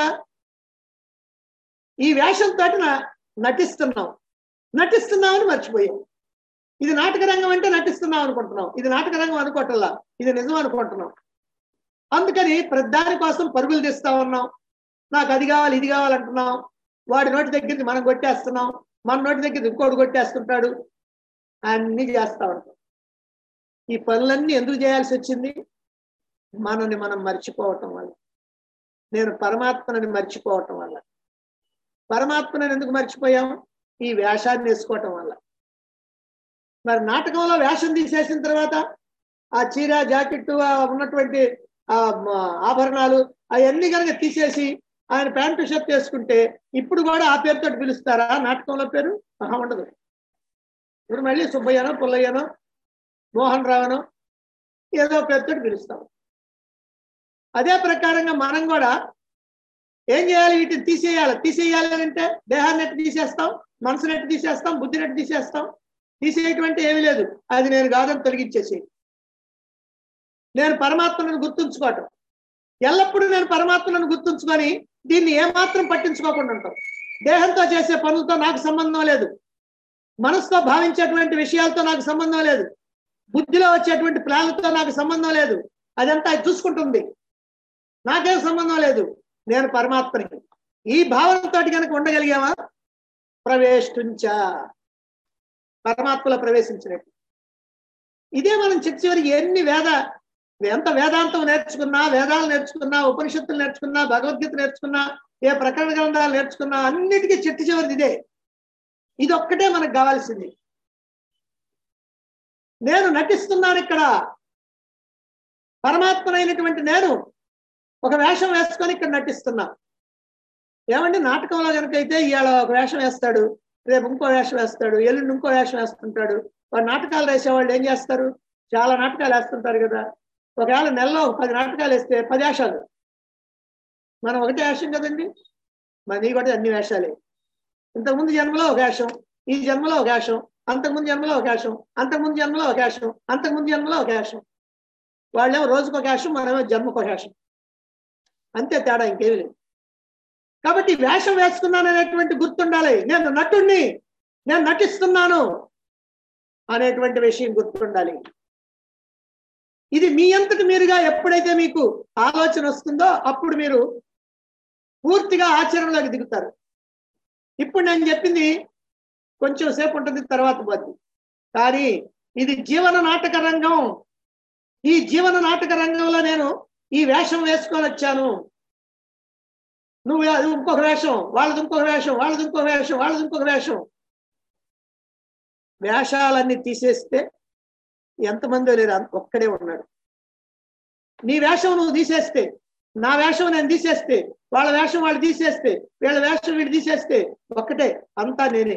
ఈ వేషంతో నటిస్తున్నాం నటిస్తున్నామని మర్చిపోయాం ఇది నాటక రంగం అంటే నటిస్తున్నాం అనుకుంటున్నాం ఇది నాటక రంగం అనుకోవట్లా ఇది నిజం అనుకుంటున్నాం అందుకని ప్రధాని కోసం పరుగులు తీస్తా ఉన్నాం నాకు అది కావాలి ఇది కావాలంటున్నాం వాడి నోటి దగ్గరికి మనం కొట్టేస్తున్నాం మన నోటి దగ్గర ఇంకోటి కొట్టేస్తుంటాడు అన్ని చేస్తా ఉంటాం ఈ పనులన్నీ ఎందుకు చేయాల్సి వచ్చింది మనని మనం మర్చిపోవటం వల్ల నేను పరమాత్మని మర్చిపోవటం వల్ల పరమాత్మని ఎందుకు మర్చిపోయాం ఈ వేషాన్ని వేసుకోవటం వల్ల మరి నాటకంలో వేషం తీసేసిన తర్వాత ఆ చీర జాకెట్ ఉన్నటువంటి ఆ ఆభరణాలు అవన్నీ కనుక తీసేసి ఆయన ప్యాంటు షర్ట్ వేసుకుంటే ఇప్పుడు కూడా ఆ పేరుతో పిలుస్తారా నాటకంలో పేరు ఆహా ఉండదు ఇప్పుడు మళ్ళీ సుబ్బయ్యనో పుల్లయ్యనో మోహన్ రావనో ఏదో పేరుతో పిలుస్తాం అదే ప్రకారంగా మనం కూడా ఏం చేయాలి వీటిని తీసేయాలి తీసేయాలి అంటే దేహాన్ని ఎట్టు తీసేస్తాం మనసుని ఎట్టు తీసేస్తాం బుద్ధిని ఎట్టు తీసేస్తాం తీసేయటువంటి ఏమీ లేదు అది నేను కాదని తొలగించేసి నేను పరమాత్మను గుర్తుంచుకోవటం ఎల్లప్పుడూ నేను పరమాత్మను గుర్తుంచుకొని దీన్ని ఏమాత్రం పట్టించుకోకుండా ఉంటాం దేహంతో చేసే పనులతో నాకు సంబంధం లేదు మనసుతో భావించేటువంటి విషయాలతో నాకు సంబంధం లేదు బుద్ధిలో వచ్చేటువంటి ప్లాన్లతో నాకు సంబంధం లేదు అదంతా అది చూసుకుంటుంది నాకేం సంబంధం లేదు నేను పరమాత్మని ఈ భావనతో కనుక ఉండగలిగామా ప్రవేశించ పరమాత్మలో ప్రవేశించినట్టు ఇదే మనం చిట్ట చివరికి ఎన్ని వేద ఎంత వేదాంతం నేర్చుకున్నా వేదాలు నేర్చుకున్నా ఉపనిషత్తులు నేర్చుకున్నా భగవద్గీత నేర్చుకున్నా ఏ ప్రకరణ గ్రంథాలు నేర్చుకున్నా అన్నిటికీ చిట్ట చివరిది ఇదే ఇది ఒక్కటే మనకు కావాల్సింది నేను నటిస్తున్నాను ఇక్కడ పరమాత్మనైనటువంటి నేను ఒక వేషం వేసుకొని ఇక్కడ నటిస్తున్నా ఏమండి నాటకంలో కనుక అయితే ఇవాళ ఒక వేషం వేస్తాడు రేపు ఇంకో వేషం వేస్తాడు ఎల్లుండి ఇంకో వేషం వేస్తుంటాడు వాడు నాటకాలు వేసేవాళ్ళు ఏం చేస్తారు చాలా నాటకాలు వేస్తుంటారు కదా ఒకవేళ నెలలో ఒక పది నాటకాలు వేస్తే పది వేషాలు మనం ఒకటే వేషం కదండి మరి కూడా అన్ని వేషాలే ఇంతకుముందు జన్మలో ఒక వేషం ఈ జన్మలో ఒక వేషం అంతకుముందు జన్మలో ఒక వేషం అంతకుముందు జన్మలో ఒక వేషం అంతకుముందు జన్మలో ఒక వేషం వాళ్ళేమో రోజుకు ఒక వేషం మనమేమో జన్మకు ఒక వేషం అంతే తేడా ఇంకేమి లేదు కాబట్టి వేషం వేసుకున్నాను అనేటువంటి గుర్తుండాలి నేను నటుణ్ణి నేను నటిస్తున్నాను అనేటువంటి విషయం గుర్తుండాలి ఇది మీ అంతటి మీరుగా ఎప్పుడైతే మీకు ఆలోచన వస్తుందో అప్పుడు మీరు పూర్తిగా ఆచరణలోకి దిగుతారు ఇప్పుడు నేను చెప్పింది కొంచెం సేపు ఉంటుంది తర్వాత పోద్ది కానీ ఇది జీవన నాటక రంగం ఈ జీవన నాటక రంగంలో నేను ఈ వేషం వేసుకొని వచ్చాను నువ్వు అది ఇంకొక వేషం వాళ్ళది ఇంకొక వేషం వాళ్ళది ఇంకొక వేషం వాళ్ళది ఇంకొక వేషం వేషాలన్నీ తీసేస్తే ఎంతమందో లేరు అంత- ఒక్కడే ఉన్నాడు నీ వేషం నువ్వు తీసేస్తే నా వేషం నేను తీసేస్తే వాళ్ళ వేషం వాళ్ళు తీసేస్తే వీళ్ళ వేషం వీళ్ళు తీసేస్తే ఒక్కటే అంతా నేనే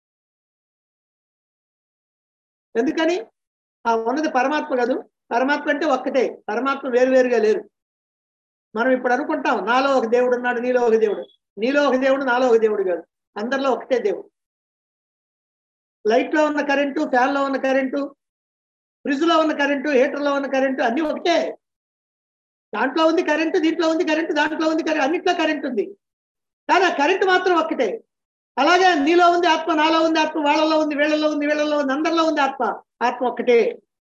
ఎందుకని ఆ ఉన్నది పరమాత్మ కాదు పరమాత్మ అంటే ఒక్కటే పరమాత్మ వేరువేరుగా లేరు మనం ఇప్పుడు అనుకుంటాం నాలో ఒక దేవుడు ఉన్నాడు నీలో ఒక దేవుడు నీలో ఒక దేవుడు నాలో ఒక దేవుడు కాదు అందరిలో ఒకటే దేవుడు లైట్ లో ఉన్న కరెంటు ఫ్యాన్ లో ఉన్న కరెంటు ఫ్రిడ్జ్ లో ఉన్న కరెంటు హీటర్ లో ఉన్న కరెంటు అన్ని ఒకటే దాంట్లో ఉంది కరెంటు దీంట్లో ఉంది కరెంటు దాంట్లో ఉంది కరెంట్ అన్నిట్లో కరెంట్ ఉంది కానీ ఆ కరెంటు మాత్రం ఒక్కటే అలాగే నీలో ఉంది ఆత్మ నాలో ఉంది ఆత్మ వాళ్ళలో ఉంది వీళ్ళలో ఉంది వీళ్ళలో ఉంది అందరిలో ఉంది ఆత్మ ఆత్మ ఒక్కటే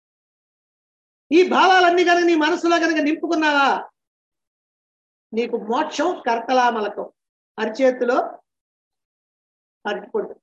ఈ భావాలన్నీ కనుక నీ మనసులో కనుక నింపుకున్నావా నీకు మోక్షం కర్తలామలకం అరిచేతిలో అరటిపండు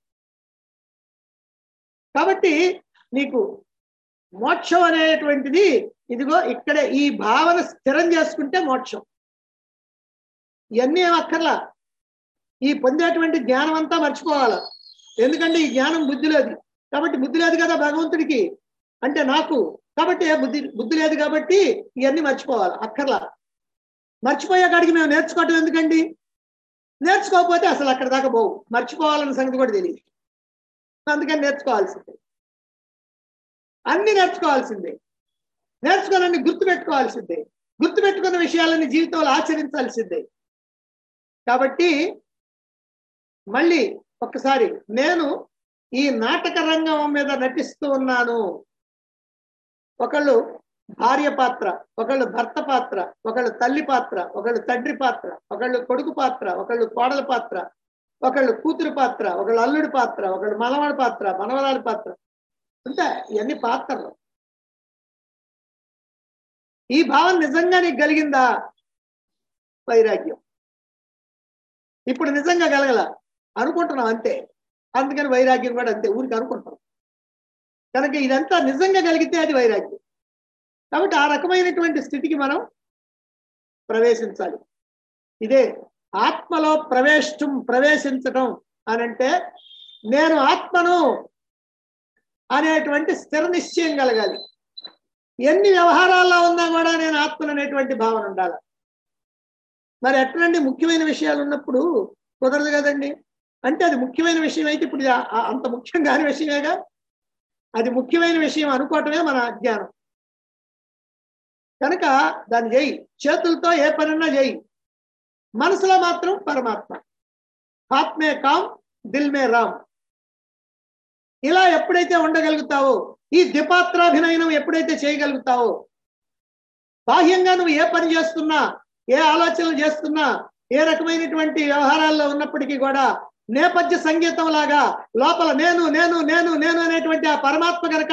కాబట్టి నీకు మోక్షం అనేటువంటిది ఇదిగో ఇక్కడే ఈ భావన స్థిరం చేసుకుంటే మోక్షం ఇవన్నీ ఏం అక్కర్లా ఈ పొందేటువంటి జ్ఞానం అంతా మర్చిపోవాలి ఎందుకంటే ఈ జ్ఞానం బుద్ధి లేదు కాబట్టి బుద్ధి లేదు కదా భగవంతుడికి అంటే నాకు కాబట్టి ఏ బుద్ధి బుద్ధి లేదు కాబట్టి ఇవన్నీ మర్చిపోవాలి అక్కర్లా మర్చిపోయే కాడికి మేము నేర్చుకోవటం ఎందుకండి నేర్చుకోకపోతే అసలు అక్కడ దాకా పోవు మర్చిపోవాలన్న సంగతి కూడా తెలియదు అందుకని నేర్చుకోవాల్సిందే అన్ని నేర్చుకోవాల్సిందే నేర్చుకోవాలని గుర్తు పెట్టుకోవాల్సిందే గుర్తుపెట్టుకున్న విషయాలని జీవితంలో ఆచరించాల్సిందే కాబట్టి మళ్ళీ ఒక్కసారి నేను ఈ నాటక రంగం మీద నటిస్తూ ఉన్నాను ఒకళ్ళు భార్య పాత్ర ఒకళ్ళు భర్త పాత్ర ఒకళ్ళు తల్లి పాత్ర ఒకళ్ళు తండ్రి పాత్ర ఒకళ్ళు కొడుకు పాత్ర ఒకళ్ళు కోడల పాత్ర ఒకళ్ళు కూతురు పాత్ర ఒకళ్ళు అల్లుడి పాత్ర ఒకళ్ళు మనవాడి పాత్ర మనవరాడి పాత్ర అంతే ఇవన్నీ పాత్రలు ఈ భావం నిజంగా నీకు కలిగిందా వైరాగ్యం ఇప్పుడు నిజంగా కలగల అనుకుంటున్నాం అంతే అందుకని వైరాగ్యం కూడా అంతే ఊరికి అనుకుంటాం కనుక ఇదంతా నిజంగా కలిగితే అది వైరాగ్యం కాబట్టి ఆ రకమైనటువంటి స్థితికి మనం ప్రవేశించాలి ఇదే ఆత్మలో ప్రవేశం ప్రవేశించడం అని అంటే నేను ఆత్మను అనేటువంటి స్థిర నిశ్చయం కలగాలి ఎన్ని వ్యవహారాల్లో ఉన్నా కూడా నేను ఆత్మను అనేటువంటి భావన ఉండాలి మరి ఎట్లండి ముఖ్యమైన విషయాలు ఉన్నప్పుడు కుదరదు కదండి అంటే అది ముఖ్యమైన విషయం అయితే ఇప్పుడు ఇది ఆ- ఆ- అంత ముఖ్యం కాని విషయమేగా అది ముఖ్యమైన విషయం అనుకోవటమే మన అజ్ఞానం కనుక దాన్ని చేయి చేతులతో ఏ పనన్నా చేయి మనసులో మాత్రం పరమాత్మ ఆత్మే కామ్ దిల్ మే రామ్ ఇలా ఎప్పుడైతే ఉండగలుగుతావో ఈ ద్విపాత్రాభినయనం ఎప్పుడైతే చేయగలుగుతావో బాహ్యంగా నువ్వు ఏ పని చేస్తున్నా ఏ ఆలోచనలు చేస్తున్నా ఏ రకమైనటువంటి వ్యవహారాల్లో ఉన్నప్పటికీ కూడా నేపథ్య సంగీతం లాగా లోపల నేను నేను నేను నేను అనేటువంటి ఆ పరమాత్మ గనక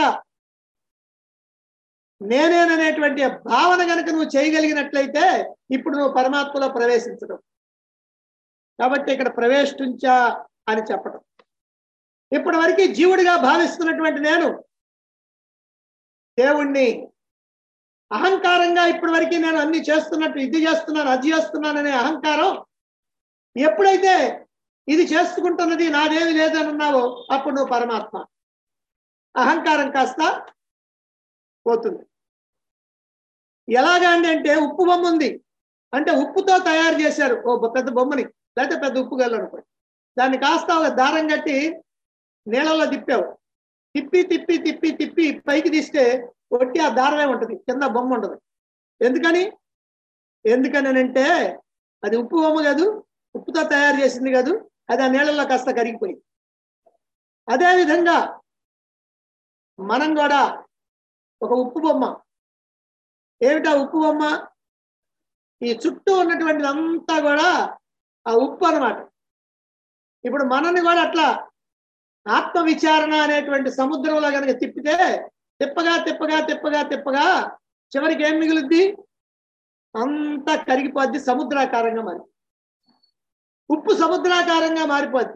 నేనేననేటువంటి ఆ భావన గనక నువ్వు చేయగలిగినట్లయితే ఇప్పుడు నువ్వు పరమాత్మలో ప్రవేశించడం కాబట్టి ఇక్కడ ప్రవేశించా అని చెప్పడం ఇప్పటి వరకు జీవుడిగా భావిస్తున్నటువంటి నేను దేవుణ్ణి అహంకారంగా ఇప్పటి వరకు నేను అన్ని చేస్తున్నట్టు ఇది చేస్తున్నాను అది చేస్తున్నాననే అహంకారం ఎప్పుడైతే ఇది చేసుకుంటున్నది నాదేమి లేదని ఉన్నావో అప్పుడు నువ్వు పరమాత్మ అహంకారం కాస్త పోతుంది ఎలాగా అండి అంటే ఉప్పు బొమ్మ ఉంది అంటే ఉప్పుతో తయారు చేశారు ఓ బొ- పెద్ద బొమ్మని లేకపోతే పెద్ద ఉప్పు గల్లు అనుకోండి దాన్ని కాస్త ఒక దారం కట్టి నీళ్ళలో తిప్పావు తిప్పి తిప్పి తిప్పి తిప్పి పైకి తీస్తే ఒట్టి ఆ దారమే ఉంటుంది కింద బొమ్మ ఉండదు ఎందుకని ఎందుకని అంటే అది ఉప్పు బొమ్మ కాదు ఉప్పుతో తయారు చేసింది కాదు అది ఆ నీళ్ళలో కాస్త కరిగిపోయింది అదే విధంగా మనం కూడా ఒక ఉప్పు బొమ్మ ఏమిటా ఉప్పు బొమ్మ ఈ చుట్టూ ఉన్నటువంటిది అంతా కూడా ఆ ఉప్పు అన్నమాట ఇప్పుడు మనల్ని కూడా అట్లా ఆత్మ విచారణ అనేటువంటి సముద్రంలో కనుక తిప్పితే తిప్పగా తిప్పగా తిప్పగా తిప్పగా చివరికి ఏం మిగులుద్ది అంతా కరిగిపోద్ది సముద్రాకారంగా మరి ఉప్పు సముద్రాకారంగా మారిపోద్ది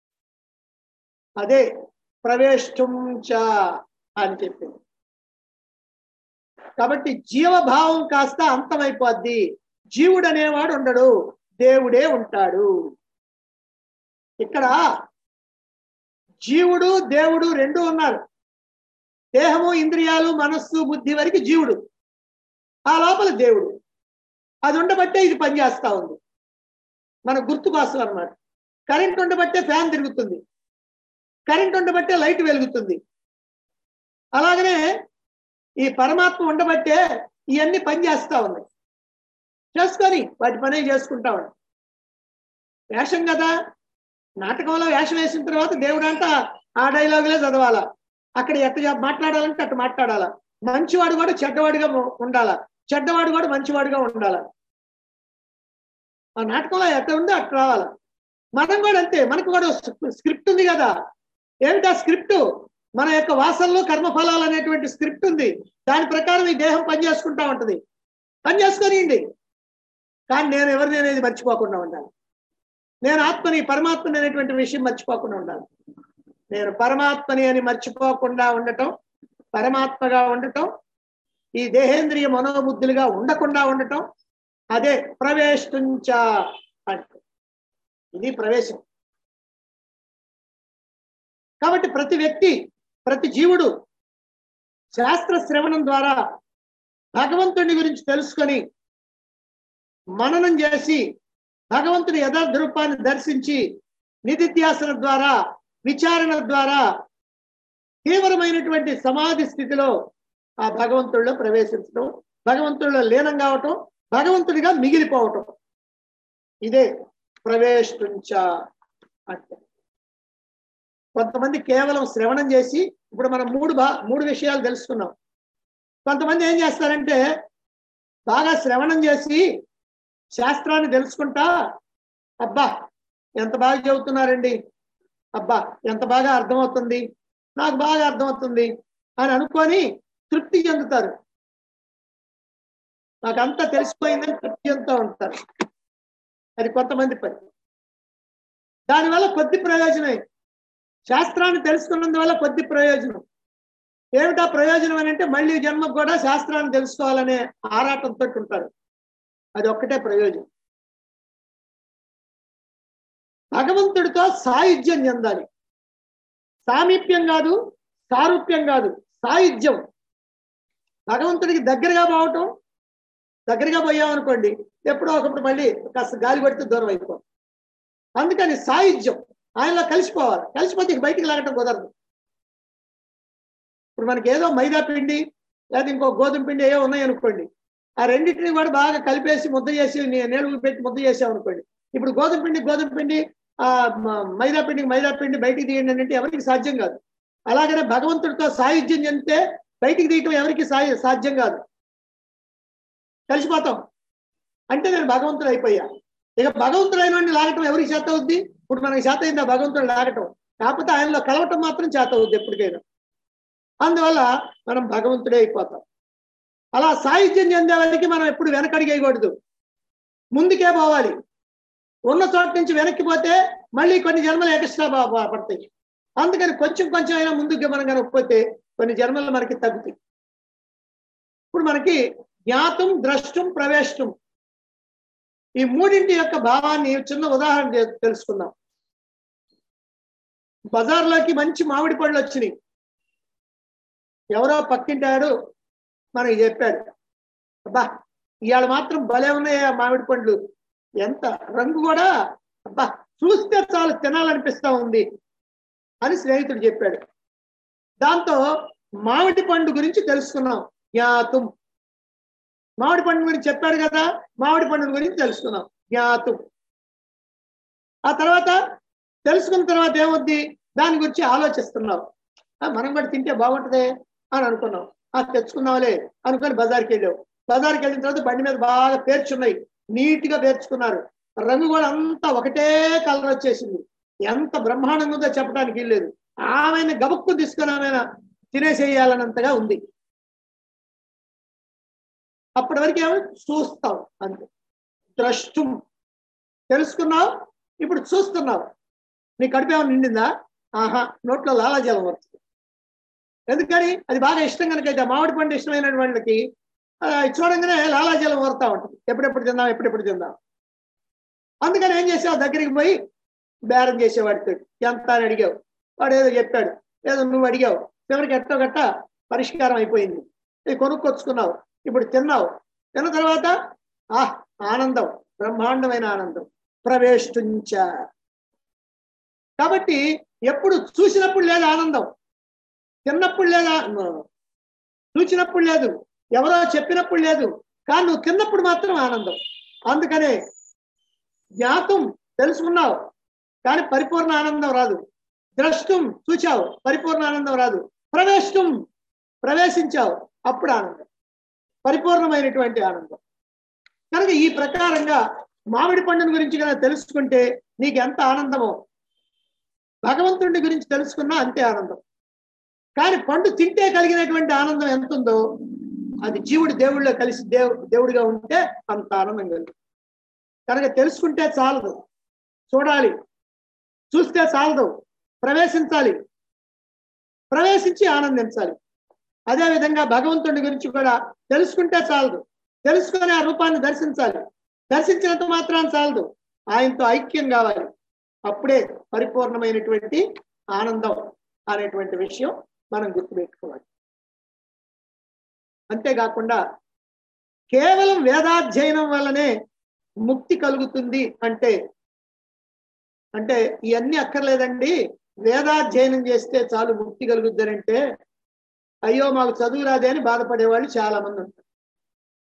అదే ప్రవేశం చ అని చెప్పింది కాబట్టి జీవభావం కాస్త అంతమైపోద్ది జీవుడు అనేవాడు ఉండడు దేవుడే ఉంటాడు ఇక్కడ జీవుడు దేవుడు రెండు ఉన్నారు దేహము ఇంద్రియాలు మనస్సు బుద్ధి వరకు జీవుడు ఆ లోపల దేవుడు అది ఉండబట్టే ఇది పనిచేస్తా ఉంది మన గుర్తు కోసం అన్నమాట కరెంట్ ఉండబట్టే ఫ్యాన్ తిరుగుతుంది కరెంట్ ఉండబట్టే లైట్ వెలుగుతుంది అలాగనే ఈ పరమాత్మ ఉండబట్టే ఇవన్నీ పనిచేస్తా ఉన్నాయి చేసుకొని వాటి పనే చేసుకుంటా ఉన్నాయి వేషం కదా నాటకంలో వేషం వేసిన తర్వాత దేవుడు అంట ఆ డైలాగులే చదవాలా అక్కడ ఎట్ట చెప్- మాట్లాడాలంటే అట్ట మాట్లాడాలా మంచివాడు కూడా చెడ్డవాడిగా ఉ- ఉండాలా చెడ్డవాడు కూడా మంచివాడిగా ఉండాలా ఆ నాటకంలో ఎట్ట ఉందో అట్ట రావాలా మనం కూడా అంతే మనకు కూడా స్క్రిప్ట్ ఉంది కదా ఏమిటా స్క్రిప్ట్ మన యొక్క వాసనలు కర్మఫలాలు అనేటువంటి స్క్రిప్ట్ ఉంది దాని ప్రకారం ఈ దేహం పనిచేసుకుంటా ఉంటది పని చేసుకొనియండి కానీ నేను ఎవరిని అనేది మర్చిపోకుండా ఉండాలి నేను ఆత్మని పరమాత్మని అనేటువంటి విషయం మర్చిపోకుండా ఉండాలి నేను పరమాత్మని అని మర్చిపోకుండా ఉండటం పరమాత్మగా ఉండటం ఈ దేహేంద్రియ మనోబుద్ధులుగా ఉండకుండా ఉండటం అదే ప్రవేశించ అంటే ఇది ప్రవేశం కాబట్టి ప్రతి వ్యక్తి ప్రతి జీవుడు శాస్త్ర శ్రవణం ద్వారా భగవంతుని గురించి తెలుసుకొని మననం చేసి భగవంతుని యథార్థ రూపాన్ని దర్శించి నిధిధ్యాసన ద్వారా విచారణ ద్వారా తీవ్రమైనటువంటి సమాధి స్థితిలో ఆ భగవంతుడిలో ప్రవేశించడం భగవంతుడిలో లీనం కావటం భగవంతుడిగా మిగిలిపోవటం ఇదే ప్రవేశించ అంటే కొంతమంది కేవలం శ్రవణం చేసి ఇప్పుడు మనం మూడు బా మూడు విషయాలు తెలుసుకున్నాం కొంతమంది ఏం చేస్తారంటే బాగా శ్రవణం చేసి శాస్త్రాన్ని తెలుసుకుంటా అబ్బా ఎంత బాగా చెబుతున్నారండి అబ్బా ఎంత బాగా అర్థమవుతుంది నాకు బాగా అర్థమవుతుంది అని అనుకొని తృప్తి చెందుతారు నాకు అంతా తెలిసిపోయిందని తృప్తి చెందుతూ ఉంటారు అది కొంతమంది పని దానివల్ల కొద్ది ప్రయోజనమే శాస్త్రాన్ని తెలుసుకున్నందువల్ల కొద్ది ప్రయోజనం ఏమిటా ప్రయోజనం అని అంటే మళ్ళీ జన్మకు కూడా శాస్త్రాన్ని తెలుసుకోవాలనే ఆరాటంతో ఉంటారు అది ఒక్కటే ప్రయోజనం భగవంతుడితో సాయుధ్యం చెందాలి సామీప్యం కాదు సారూప్యం కాదు సాయుధ్యం భగవంతుడికి దగ్గరగా పోవటం దగ్గరగా పోయామనుకోండి ఎప్పుడో ఒకప్పుడు మళ్ళీ కాస్త గాలి పడితే దూరం అయిపోం అందుకని సాయుధ్యం ఆయనలో కలిసిపోవాలి కలిసిపోతే ఇక బయటికి లాగటం కుదరదు ఇప్పుడు మనకి ఏదో మైదా పిండి లేదా ఇంకో గోధుమ పిండి ఏవో ఉన్నాయి అనుకోండి ఆ రెండింటిని కూడా బాగా కలిపేసి ముద్ద చేసి నీ- నీళ్ళు పెట్టి ముద్ద చేసాం అనుకోండి ఇప్పుడు గోధుమ పిండి గోధుమ పిండి ఆ మ- మైదా పిండికి మైదా పిండి బయటికి తీయండి అంటే ఎవరికి సాధ్యం కాదు అలాగనే భగవంతుడితో సాయుధ్యం చెందితే బయటికి తీయటం ఎవరికి సాయ సాధ్యం కాదు కలిసిపోతాం అంటే నేను భగవంతుడు అయిపోయా ఇక భగవంతుడైన వాడిని లాగటం ఎవరికి చేత అవుద్ది ఇప్పుడు మనకి చేత అయిందా భగవంతుడు లాగటం కాకపోతే ఆయనలో కలవటం మాత్రం చేత అవుద్ది ఎప్పటికైనా అందువల్ల మనం భగవంతుడే అయిపోతాం అలా సాహిత్యం చెందే వాళ్ళకి మనం ఎప్పుడు వెనకడిగేయకూడదు ముందుకే పోవాలి ఉన్న చోట నుంచి వెనక్కి పోతే మళ్ళీ కొన్ని జన్మలు ఎక్స్ట్రా పడతాయి అందుకని కొంచెం కొంచెం అయినా ముందుకు మనం కనుకపోతే కొన్ని జన్మలు మనకి తగ్గుతాయి ఇప్పుడు మనకి జ్ఞాతం ద్రష్టం ప్రవేశం ఈ మూడింటి యొక్క భావాన్ని చిన్న ఉదాహరణ చే- తెలుసుకుందాం బజార్లోకి మంచి మామిడి పళ్ళు వచ్చినాయి ఎవరో పక్కింటాడు మనకి చెప్పాడు అబ్బా ఇవాళ మాత్రం భలే ఉన్నాయి ఆ మామిడి పండ్లు ఎంత రంగు కూడా అబ్బా చూస్తే చాలు తినాలనిపిస్తా ఉంది అని స్నేహితుడు చెప్పాడు దాంతో మామిడి పండు గురించి తెలుసుకున్నాం జ్ఞాతం మామిడి పండు గురించి చెప్పాడు కదా మామిడి పండు గురించి తెలుసుకున్నాం జ్ఞాతం ఆ తర్వాత తెలుసుకున్న తర్వాత ఏమవుద్ది దాని గురించి ఆలోచిస్తున్నావు ఆ, మనం కూడా తింటే బాగుంటదే అని అనుకున్నాం ఆ తెచ్చుకున్నాంలే అనుకొని బజార్కి వెళ్ళావు బజార్కి వెళ్ళిన తర్వాత బండి మీద బాగా పేర్చున్నాయి నీట్ గా పేర్చుకున్నారు రంగు కూడా అంతా ఒకటే కలర్ వచ్చేసింది ఎంత బ్రహ్మాండంగా ఉందో చెప్పడానికి వీల్లేదు ఆమెను గబక్కు తీసుకొని ఆమె తినేసేయాలన్నంతగా ఉంది అప్పటి వరకు ఏమో చూస్తావు అంతే ద్రష్టం తెలుసుకున్నావు ఇప్పుడు చూస్తున్నావు నీ కడుపు ఏమైనా నిండిందా ఆహా నోట్లో లాలాజలం వస్తుంది ఎందుకని అది బాగా ఇష్టం కనుకైతే మామిడి పండు ఇష్టమైన వాళ్ళకి ఆ, చూడంగానే లాలాజలం వరుతా ఉంటుంది ఎప్పుడెప్పుడు తిందాం ఎప్పుడెప్పుడు తిందాం అందుకని ఏం చేసావు దగ్గరికి పోయి బేరం చేసేవాడితో ఎంత అని అడిగావు వాడు ఏదో చెప్పాడు ఏదో నువ్వు అడిగావు చివరికి ఎట్టో గట్ట పరిష్కారం అయిపోయింది ఇది కొనుక్కొచ్చుకున్నావు ఇప్పుడు తిన్నావు తిన్న తర్వాత ఆ ఆనందం బ్రహ్మాండమైన ఆనందం ప్రవేశించ కాబట్టి ఎప్పుడు చూసినప్పుడు లేదు ఆనందం తిన్నప్పుడు లేదా చూసినప్పుడు లేదు ఎవరో చెప్పినప్పుడు లేదు కానీ నువ్వు తిన్నప్పుడు మాత్రం ఆనందం అందుకనే జ్ఞాతం తెలుసుకున్నావు కానీ పరిపూర్ణ ఆనందం రాదు ద్రష్టం చూచావు పరిపూర్ణ ఆనందం రాదు ప్రవేశం ప్రవేశించావు అప్పుడు ఆనందం పరిపూర్ణమైనటువంటి ఆనందం కనుక ఈ ప్రకారంగా మామిడి పండుని గురించి కనుక తెలుసుకుంటే నీకు ఎంత ఆనందమో భగవంతుడి గురించి తెలుసుకున్నా అంతే ఆనందం కానీ పండు తింటే కలిగినటువంటి ఆనందం ఎంత ఉందో అది జీవుడు దేవుళ్ళో కలిసి దేవు దేవుడిగా ఉంటే అంత ఆనందం కలుగుతుంది కనుక తెలుసుకుంటే చాలదు చూడాలి చూస్తే చాలదు ప్రవేశించాలి ప్రవేశించి ఆనందించాలి అదే విధంగా భగవంతుడి గురించి కూడా తెలుసుకుంటే చాలదు తెలుసుకొని ఆ రూపాన్ని దర్శించాలి దర్శించినంత మాత్రాన్ని చాలదు ఆయనతో ఐక్యం కావాలి అప్పుడే పరిపూర్ణమైనటువంటి ఆనందం అనేటువంటి విషయం మనం గుర్తుపెట్టుకోవాలి అంతేకాకుండా కేవలం వేదాధ్యయనం వల్లనే ముక్తి కలుగుతుంది అంటే అంటే ఇవన్నీ అక్కర్లేదండి వేదాధ్యయనం చేస్తే చాలు ముక్తి కలుగుద్దని అంటే అయ్యో మాకు చదువు రాదే అని బాధపడే వాళ్ళు చాలా మంది ఉంటారు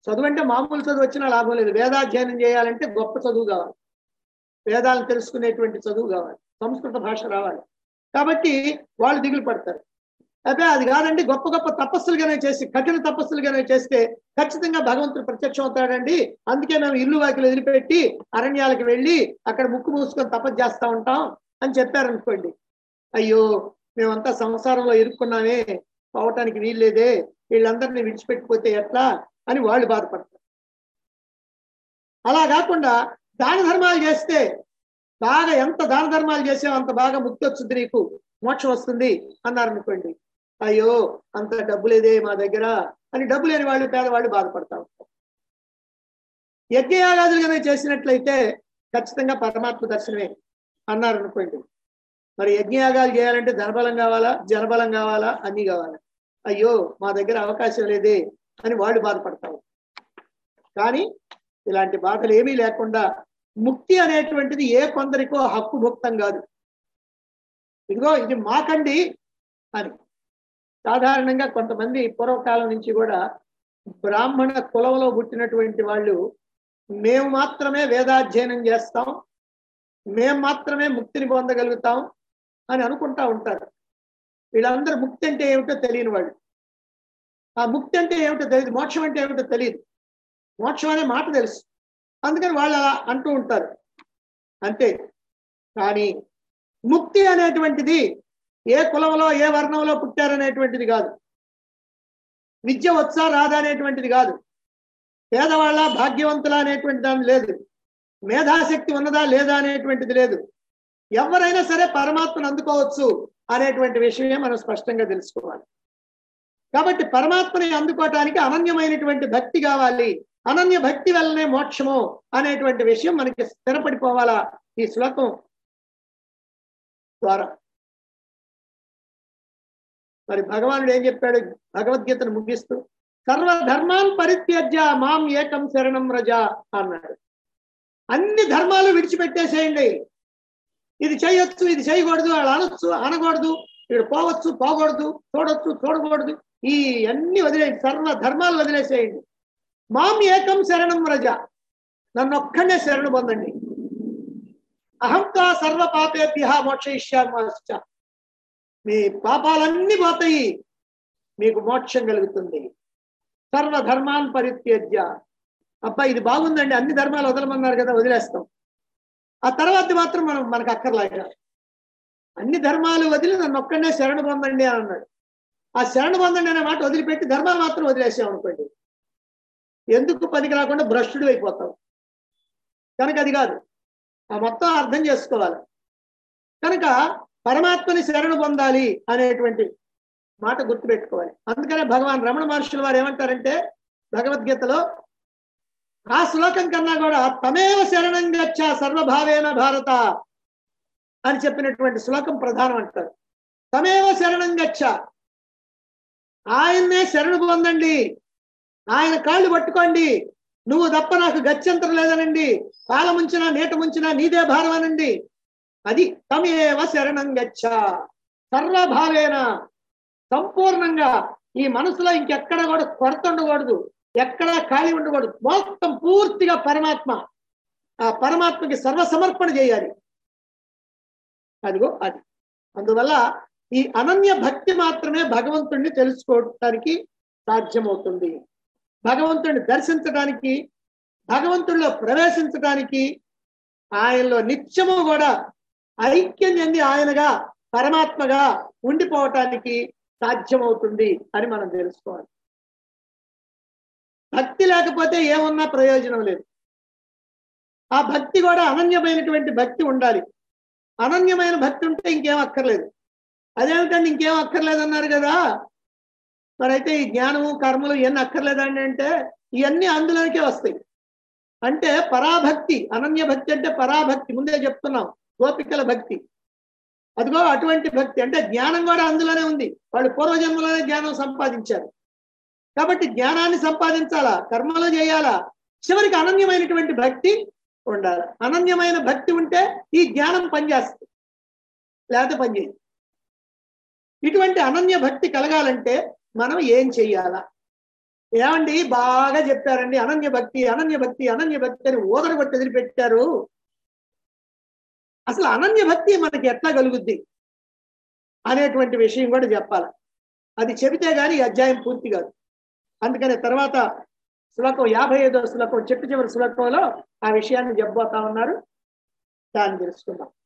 చదువు అంటే మామూలు చదువు వచ్చినా లాభం లేదు వేదాధ్యయనం చేయాలంటే గొప్ప చదువు కావాలి వేదాలను తెలుసుకునేటువంటి చదువు కావాలి సంస్కృత భాష రావాలి కాబట్టి వాళ్ళు దిగులు పడతారు అదే అది కాదండి గొప్ప గొప్ప తపస్సులుగానే చేసి కఠిన తపస్సులుగానే చేస్తే ఖచ్చితంగా భగవంతుడు ప్రత్యక్షం అవుతాడండి అందుకే మేము ఇల్లు వాకిలు వదిలిపెట్టి అరణ్యాలకు వెళ్ళి అక్కడ ముక్కు మూసుకొని తపస్సు చేస్తా ఉంటాం అని చెప్పారనుకోండి అయ్యో మేమంతా సంసారంలో ఇరుక్కున్నామే పోవటానికి వీల్లేదే వీళ్ళందరినీ విడిచిపెట్టిపోతే ఎట్లా అని వాళ్ళు బాధపడతారు అలా కాకుండా దాన ధర్మాలు చేస్తే బాగా ఎంత దాన ధర్మాలు చేసావు అంత బాగా ముక్తి వస్తుంది నీకు మోక్షం వస్తుంది అన్నారు అనుకోండి అయ్యో అంత డబ్బు లేదే మా దగ్గర అని డబ్బు లేని వాళ్ళు పేదవాళ్ళు బాధపడతా ఉంటారు యజ్ఞయాగాదులు కనుక చేసినట్లయితే ఖచ్చితంగా పరమాత్మ దర్శనమే అన్నారు అనుకోండి మరి యజ్ఞయాగాలు చేయాలంటే ధనబలం కావాలా జనబలం కావాలా అన్ని కావాలా అయ్యో మా దగ్గర అవకాశం లేదే అని వాళ్ళు బాధపడతారు కానీ ఇలాంటి బాధలు ఏమీ లేకుండా ముక్తి అనేటువంటిది ఏ కొందరికో హక్కు భుక్తం కాదు ఇదిగో ఇది మాకండి అని సాధారణంగా కొంతమంది పూర్వకాలం నుంచి కూడా బ్రాహ్మణ కులంలో పుట్టినటువంటి వాళ్ళు మేము మాత్రమే వేదాధ్యయనం చేస్తాం మేము మాత్రమే ముక్తిని పొందగలుగుతాం అని అనుకుంటా ఉంటారు వీళ్ళందరూ ముక్తి అంటే ఏమిటో తెలియని వాళ్ళు ఆ ముక్తి అంటే ఏమిటో తెలియదు మోక్షం అంటే ఏమిటో తెలియదు మోక్షం అనే మాట తెలుసు అందుకని వాళ్ళు అలా అంటూ ఉంటారు అంతే కానీ ముక్తి అనేటువంటిది ఏ కులంలో ఏ వర్ణంలో పుట్టారనేటువంటిది కాదు విద్య వచ్చా రాదా అనేటువంటిది కాదు పేదవాళ్ళ భాగ్యవంతుల అనేటువంటి దాని లేదు మేధాశక్తి ఉన్నదా లేదా అనేటువంటిది లేదు ఎవరైనా సరే పరమాత్మను అందుకోవచ్చు అనేటువంటి విషయమే మనం స్పష్టంగా తెలుసుకోవాలి కాబట్టి పరమాత్మని అందుకోవటానికి అనన్యమైనటువంటి భక్తి కావాలి అనన్య భక్తి వల్లనే మోక్షము అనేటువంటి విషయం మనకి స్థిరపడిపోవాలా ఈ శ్లోకం ద్వారా మరి భగవానుడు ఏం చెప్పాడు భగవద్గీతను ముగిస్తూ సర్వధర్మాన్ పరిత్యజ్య మాం ఏకం శరణం రజ అన్నాడు అన్ని ధర్మాలు విడిచిపెట్టేసేయండి ఇది చేయొచ్చు ఇది చేయకూడదు వాళ్ళు అనొచ్చు అనకూడదు ఇక్కడ పోవచ్చు పోకూడదు చూడొచ్చు చూడకూడదు ఈ అన్ని వదిలేయండి సర్వ ధర్మాలు వదిలేసేయండి మాం ఏకం శరణం రజ నన్ను ఒక్కడే శరణు పొందండి అహంతా సర్వ పాపేభ్య మోక్షయిష్యామశ్చ మీ పాపాలన్నీ పోతాయి మీకు మోక్షం కలుగుతుంది సర్వ ధర్మాన్ పరిత్యజ్య అబ్బా ఇది బాగుందండి అన్ని ధర్మాలు వదలమన్నారు కదా వదిలేస్తాం ఆ తర్వాత మాత్రం మనం మనకు అక్కర్లేక అన్ని ధర్మాలు వదిలి నన్ను ఒక్కడే శరణు పొందండి అని అన్నాడు ఆ శరణు పొందండి అనే మాట వదిలిపెట్టి ధర్మాలు మాత్రం వదిలేసాం అనుకోండి ఎందుకు పనికి రాకుండా భ్రష్టుడు అయిపోతావు కనుక అది కాదు ఆ మొత్తం అర్థం చేసుకోవాలి కనుక పరమాత్మని శరణు పొందాలి అనేటువంటి మాట గుర్తుపెట్టుకోవాలి అందుకనే భగవాన్ రమణ మహర్షుల వారు ఏమంటారంటే భగవద్గీతలో ఆ శ్లోకం కన్నా కూడా తమేవ శరణం గచ్చ సర్వభావేన భారత అని చెప్పినటువంటి శ్లోకం ప్రధానం అంటారు తమేవ శరణం గచ్చ ఆయన్నే శరణు పొందండి ఆయన కాళ్ళు పట్టుకోండి నువ్వు తప్ప నాకు గత్యంతరం లేదనండి పాల ముంచినా నీట ముంచినా నీదే భారం అనండి అది తమేవ శరణం గచ్చ సర్వభావేన సంపూర్ణంగా ఈ మనసులో ఇంకెక్కడ కూడా కొరత ఉండకూడదు ఎక్కడా ఖాళీ ఉండకూడదు మొత్తం పూర్తిగా పరమాత్మ ఆ పరమాత్మకి సర్వసమర్పణ చేయాలి అదిగో అది అందువల్ల ఈ అనన్య భక్తి మాత్రమే భగవంతుణ్ణి తెలుసుకోవటానికి సాధ్యమవుతుంది భగవంతుడిని దర్శించడానికి భగవంతుడిలో ప్రవేశించడానికి ఆయనలో నిత్యము కూడా ఐక్యం చెంది ఆయనగా పరమాత్మగా ఉండిపోవటానికి సాధ్యమవుతుంది అని మనం తెలుసుకోవాలి భక్తి లేకపోతే ఏమున్నా ప్రయోజనం లేదు ఆ భక్తి కూడా అనన్యమైనటువంటి భక్తి ఉండాలి అనన్యమైన భక్తి ఉంటే ఇంకేం అక్కర్లేదు అదేమిటండి ఇంకేం అక్కర్లేదు అన్నారు కదా మరి అయితే ఈ జ్ఞానము కర్మలు ఇవన్నీ అక్కర్లేదండి అంటే ఇవన్నీ అందులోనికే వస్తాయి అంటే పరాభక్తి అనన్య భక్తి అంటే పరాభక్తి ముందే చెప్తున్నాం గోపికల భక్తి అదిగో అటువంటి భక్తి అంటే జ్ఞానం కూడా అందులోనే ఉంది వాళ్ళు పూర్వజన్మలోనే జ్ఞానం సంపాదించారు కాబట్టి జ్ఞానాన్ని సంపాదించాలా కర్మలు చేయాలా చివరికి అనన్యమైనటువంటి భక్తి ఉండాలి అనన్యమైన భక్తి ఉంటే ఈ జ్ఞానం పనిచేస్తుంది లేకపోతే పనిచేయదు ఇటువంటి అనన్య భక్తి కలగాలంటే మనం ఏం చెయ్యాలా ఏమండి బాగా చెప్పారండి అనన్య భక్తి అనన్య భక్తి అనన్య భక్తి అని ఊదరగొట్టి వదిలిపెట్టారు అసలు అనన్య భక్తి మనకి ఎట్లా కలుగుద్ది అనేటువంటి విషయం కూడా చెప్పాలి అది చెబితే గాని ఈ అధ్యాయం పూర్తి కాదు అందుకని తర్వాత శ్లోకం యాభై ఐదో శ్లోకం చెట్టు చివరి శ్లోకంలో ఆ విషయాన్ని చెప్పబోతా ఉన్నారు దాన్ని తెలుసుకుందాం